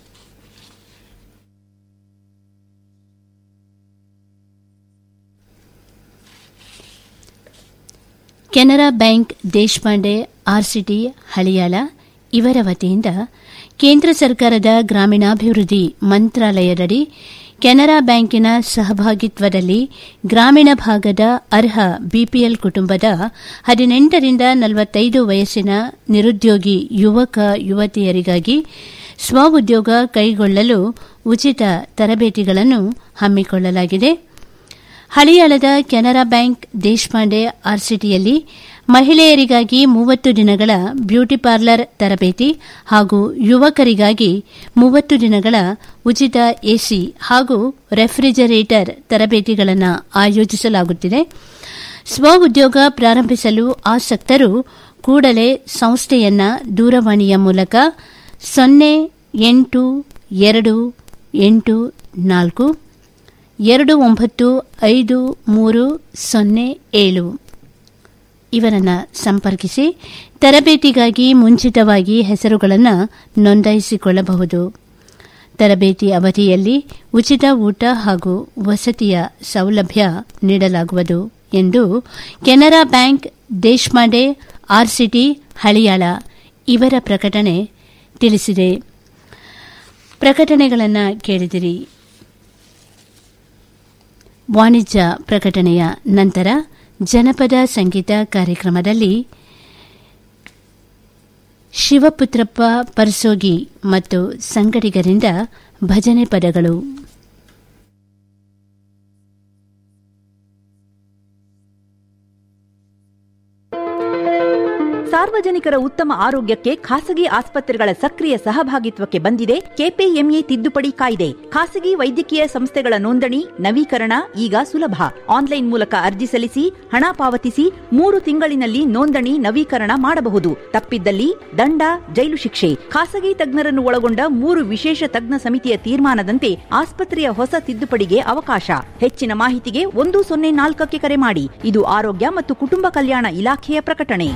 ಕೆನರಾ ಬ್ಯಾಂಕ್ ದೇಶಪಾಂಡೆ ಆರ್ಸಿಟಿ ಹಳಿಯಾಳ ಇವರ ವತಿಯಿಂದ ಕೇಂದ್ರ ಸರ್ಕಾರದ ಗ್ರಾಮೀಣಾಭಿವೃದ್ಧಿ ಮಂತ್ರಾಲಯದಡಿ ಕೆನರಾ ಬ್ಯಾಂಕಿನ ಸಹಭಾಗಿತ್ವದಲ್ಲಿ ಗ್ರಾಮೀಣ ಭಾಗದ ಅರ್ಹ ಬಿಪಿಎಲ್ ಕುಟುಂಬದ ಹದಿನೆಂಟರಿಂದ ನಲವತ್ತೈದು ವಯಸ್ಸಿನ ನಿರುದ್ಯೋಗಿ ಯುವಕ ಯುವತಿಯರಿಗಾಗಿ ಸ್ವಉದ್ಯೋಗ ಕೈಗೊಳ್ಳಲು ಉಚಿತ ತರಬೇತಿಗಳನ್ನು ಹಮ್ಮಿಕೊಳ್ಳಲಾಗಿದೆ ಹಳಿಯಾಳದ ಕೆನರಾ ಬ್ಯಾಂಕ್ ದೇಶಪಾಂಡೆ ಆರ್ಸಿಟಿಯಲ್ಲಿ ಮಹಿಳೆಯರಿಗಾಗಿ ಮೂವತ್ತು ದಿನಗಳ ಬ್ಯೂಟಿ ಪಾರ್ಲರ್ ತರಬೇತಿ ಹಾಗೂ ಯುವಕರಿಗಾಗಿ ಮೂವತ್ತು ದಿನಗಳ ಉಚಿತ ಎಸಿ ಹಾಗೂ ರೆಫ್ರಿಜರೇಟರ್ ತರಬೇತಿಗಳನ್ನು ಆಯೋಜಿಸಲಾಗುತ್ತಿದೆ ಸ್ವ ಉದ್ಯೋಗ ಪ್ರಾರಂಭಿಸಲು ಆಸಕ್ತರು ಕೂಡಲೇ ಸಂಸ್ಥೆಯನ್ನ ದೂರವಾಣಿಯ ಮೂಲಕ ಸೊನ್ನೆ ಎಂಟು ಎರಡು ಎಂಟು ನಾಲ್ಕು ಎರಡು ಒಂಬತ್ತು ಐದು ಮೂರು ಸೊನ್ನೆ ಏಳು ಇವರನ್ನು ಸಂಪರ್ಕಿಸಿ ತರಬೇತಿಗಾಗಿ ಮುಂಚಿತವಾಗಿ ಹೆಸರುಗಳನ್ನು ನೋಂದಾಯಿಸಿಕೊಳ್ಳಬಹುದು ತರಬೇತಿ ಅವಧಿಯಲ್ಲಿ ಉಚಿತ ಊಟ ಹಾಗೂ ವಸತಿಯ ಸೌಲಭ್ಯ ನೀಡಲಾಗುವುದು ಎಂದು ಕೆನರಾ ಬ್ಯಾಂಕ್ ದೇಶಮಾಂಡೆ ಆರ್ಸಿಟಿ ಹಳಿಯಾಳ ಇವರ ಪ್ರಕಟಣೆ ತಿಳಿಸಿದೆ ಪ್ರಕಟಣೆಗಳನ್ನು ಕೇಳಿದಿರಿ ವಾಣಿಜ್ಯ ಪ್ರಕಟಣೆಯ ನಂತರ ಜನಪದ ಸಂಗೀತ ಕಾರ್ಯಕ್ರಮದಲ್ಲಿ ಶಿವಪುತ್ರಪ್ಪ ಪರ್ಸೋಗಿ ಮತ್ತು ಸಂಗಡಿಗರಿಂದ ಭಜನೆ ಪದಗಳು ಸಾರ್ವಜನಿಕರ ಉತ್ತಮ ಆರೋಗ್ಯಕ್ಕೆ ಖಾಸಗಿ ಆಸ್ಪತ್ರೆಗಳ ಸಕ್ರಿಯ ಸಹಭಾಗಿತ್ವಕ್ಕೆ ಬಂದಿದೆ ಕೆಪಿಎಂಇ ತಿದ್ದುಪಡಿ ಕಾಯ್ದೆ ಖಾಸಗಿ ವೈದ್ಯಕೀಯ ಸಂಸ್ಥೆಗಳ ನೋಂದಣಿ ನವೀಕರಣ ಈಗ ಸುಲಭ ಆನ್ಲೈನ್ ಮೂಲಕ ಅರ್ಜಿ ಸಲ್ಲಿಸಿ ಹಣ ಪಾವತಿಸಿ ಮೂರು ತಿಂಗಳಿನಲ್ಲಿ ನೋಂದಣಿ ನವೀಕರಣ ಮಾಡಬಹುದು ತಪ್ಪಿದ್ದಲ್ಲಿ ದಂಡ ಜೈಲು ಶಿಕ್ಷೆ ಖಾಸಗಿ ತಜ್ಞರನ್ನು ಒಳಗೊಂಡ ಮೂರು ವಿಶೇಷ ತಜ್ಞ ಸಮಿತಿಯ ತೀರ್ಮಾನದಂತೆ ಆಸ್ಪತ್ರೆಯ ಹೊಸ ತಿದ್ದುಪಡಿಗೆ ಅವಕಾಶ ಹೆಚ್ಚಿನ ಮಾಹಿತಿಗೆ ಒಂದು ಸೊನ್ನೆ ನಾಲ್ಕಕ್ಕೆ ಕರೆ ಮಾಡಿ ಇದು ಆರೋಗ್ಯ ಮತ್ತು ಕುಟುಂಬ ಕಲ್ಯಾಣ ಇಲಾಖೆಯ ಪ್ರಕಟಣೆ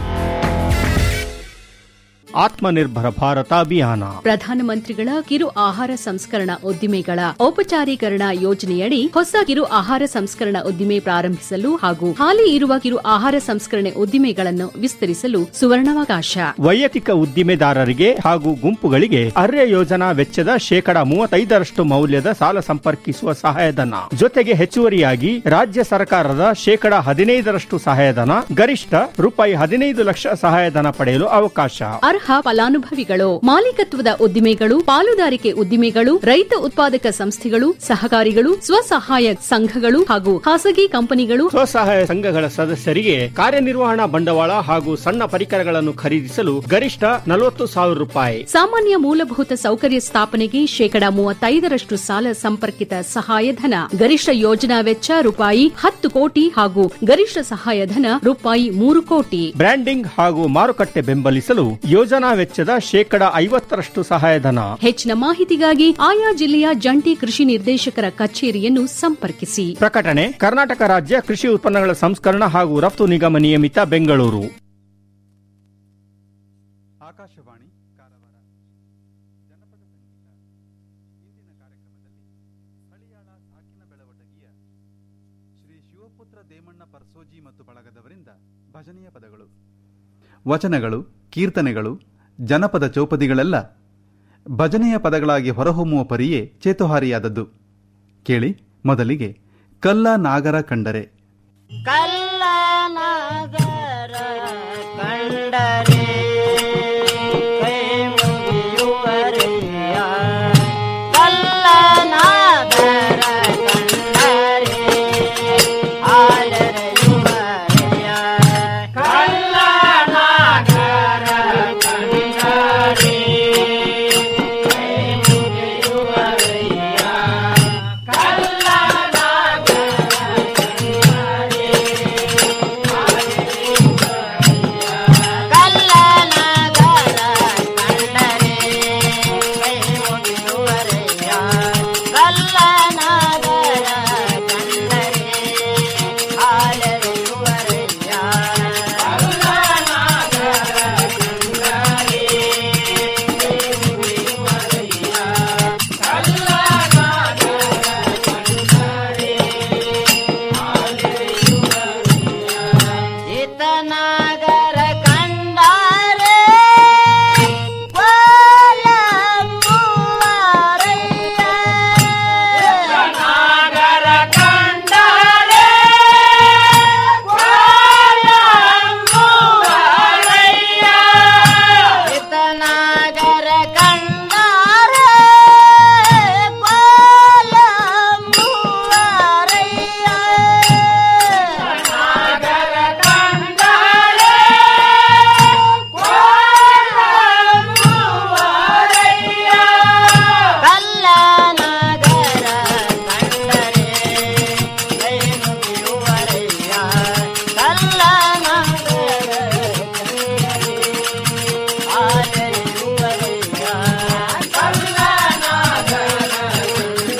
ಆತ್ಮನಿರ್ಭರ ಭಾರತ ಅಭಿಯಾನ ಪ್ರಧಾನಮಂತ್ರಿಗಳ ಕಿರು ಆಹಾರ ಸಂಸ್ಕರಣಾ ಉದ್ದಿಮೆಗಳ ಔಪಚಾರೀಕರಣ ಯೋಜನೆಯಡಿ ಹೊಸ ಕಿರು ಆಹಾರ ಸಂಸ್ಕರಣಾ ಉದ್ದಿಮೆ ಪ್ರಾರಂಭಿಸಲು ಹಾಗೂ ಹಾಲಿ ಇರುವ ಕಿರು ಆಹಾರ ಸಂಸ್ಕರಣೆ ಉದ್ದಿಮೆಗಳನ್ನು ವಿಸ್ತರಿಸಲು ಸುವರ್ಣಾವಕಾಶ ವೈಯಕ್ತಿಕ ಉದ್ದಿಮೆದಾರರಿಗೆ ಹಾಗೂ ಗುಂಪುಗಳಿಗೆ ಅರ್ಯ ಯೋಜನಾ ವೆಚ್ಚದ ಶೇಕಡ ಮೂವತ್ತೈದರಷ್ಟು ಮೌಲ್ಯದ ಸಾಲ ಸಂಪರ್ಕಿಸುವ ಸಹಾಯಧನ ಜೊತೆಗೆ ಹೆಚ್ಚುವರಿಯಾಗಿ ರಾಜ್ಯ ಸರ್ಕಾರದ ಶೇಕಡ ಹದಿನೈದರಷ್ಟು ಸಹಾಯಧನ ಗರಿಷ್ಠ ರೂಪಾಯಿ ಹದಿನೈದು ಲಕ್ಷ ಸಹಾಯಧನ ಪಡೆಯಲು ಅವಕಾಶ ಅರ್ಹ ಫಲಾನುಭವಿಗಳು ಮಾಲೀಕತ್ವದ ಉದ್ದಿಮೆಗಳು ಪಾಲುದಾರಿಕೆ ಉದ್ದಿಮೆಗಳು ರೈತ ಉತ್ಪಾದಕ ಸಂಸ್ಥೆಗಳು ಸಹಕಾರಿಗಳು ಸ್ವಸಹಾಯ ಸಂಘಗಳು ಹಾಗೂ ಖಾಸಗಿ ಕಂಪನಿಗಳು ಸ್ವಸಹಾಯ ಸಂಘಗಳ ಸದಸ್ಯರಿಗೆ ಕಾರ್ಯನಿರ್ವಹಣಾ ಬಂಡವಾಳ ಹಾಗೂ ಸಣ್ಣ ಪರಿಕರಗಳನ್ನು ಖರೀದಿಸಲು ಗರಿಷ್ಠ ನಲವತ್ತು ಸಾವಿರ ರೂಪಾಯಿ ಸಾಮಾನ್ಯ ಮೂಲಭೂತ ಸೌಕರ್ಯ ಸ್ಥಾಪನೆಗೆ ಶೇಕಡ ಮೂವತ್ತೈದರಷ್ಟು ಸಾಲ ಸಂಪರ್ಕಿತ ಸಹಾಯಧನ ಗರಿಷ್ಠ ಯೋಜನಾ ವೆಚ್ಚ ರೂಪಾಯಿ ಹತ್ತು ಕೋಟಿ ಹಾಗೂ ಗರಿಷ್ಠ ಸಹಾಯಧನ ರೂಪಾಯಿ ಮೂರು ಕೋಟಿ ಬ್ರ್ಯಾಂಡಿಂಗ್ ಹಾಗೂ ಮಾರುಕಟ್ಟೆ ಬೆಂಬಲಿಸಲು ಯೋಜನಾ ವೆಚ್ಚದ ಶೇಕಡ ಐವತ್ತರಷ್ಟು ಸಹಾಯಧನ ಹೆಚ್ಚಿನ ಮಾಹಿತಿಗಾಗಿ ಆಯಾ ಜಿಲ್ಲೆಯ ಜಂಟಿ ಕೃಷಿ ನಿರ್ದೇಶಕರ ಕಚೇರಿಯನ್ನು ಸಂಪರ್ಕಿಸಿ ಪ್ರಕಟಣೆ ಕರ್ನಾಟಕ ರಾಜ್ಯ ಕೃಷಿ ಉತ್ಪನ್ನಗಳ ಸಂಸ್ಕರಣ ಹಾಗೂ ರಫ್ತು ನಿಗಮ ನಿಯಮಿತ ಬೆಂಗಳೂರು ಆಕಾಶವಾಣಿ ಕಾರವಾರ ಜನಪದ ಸಂಗೀತ ಇಂದಿನ ಕಾರ್ಯಕ್ರಮದಲ್ಲಿ ಹಳಿಯಾಳ ಸಾಕಿನ ಬೆಳವಟಗಿಯ ಶ್ರೀ ಶಿವಪುತ್ರ ದೇಮಣ್ಣ ಪರ್ಸೋಜಿ ಮತ್ತು ಬಳಗದವರಿಂದ ಭಜನೆಯ ಪದಗಳು ವಚನಗಳು ಕೀರ್ತನೆಗಳು ಜನಪದ ಚೌಪದಿಗಳೆಲ್ಲ ಭಜನೆಯ ಪದಗಳಾಗಿ ಹೊರಹೊಮ್ಮುವ ಪರಿಯೇ ಚೇತುಹಾರಿಯಾದದ್ದು ಕೇಳಿ ಮೊದಲಿಗೆ ಕಲ್ಲ ನಾಗರ ಕಂಡರೆ ಕಲ್ಲ ನಾಗ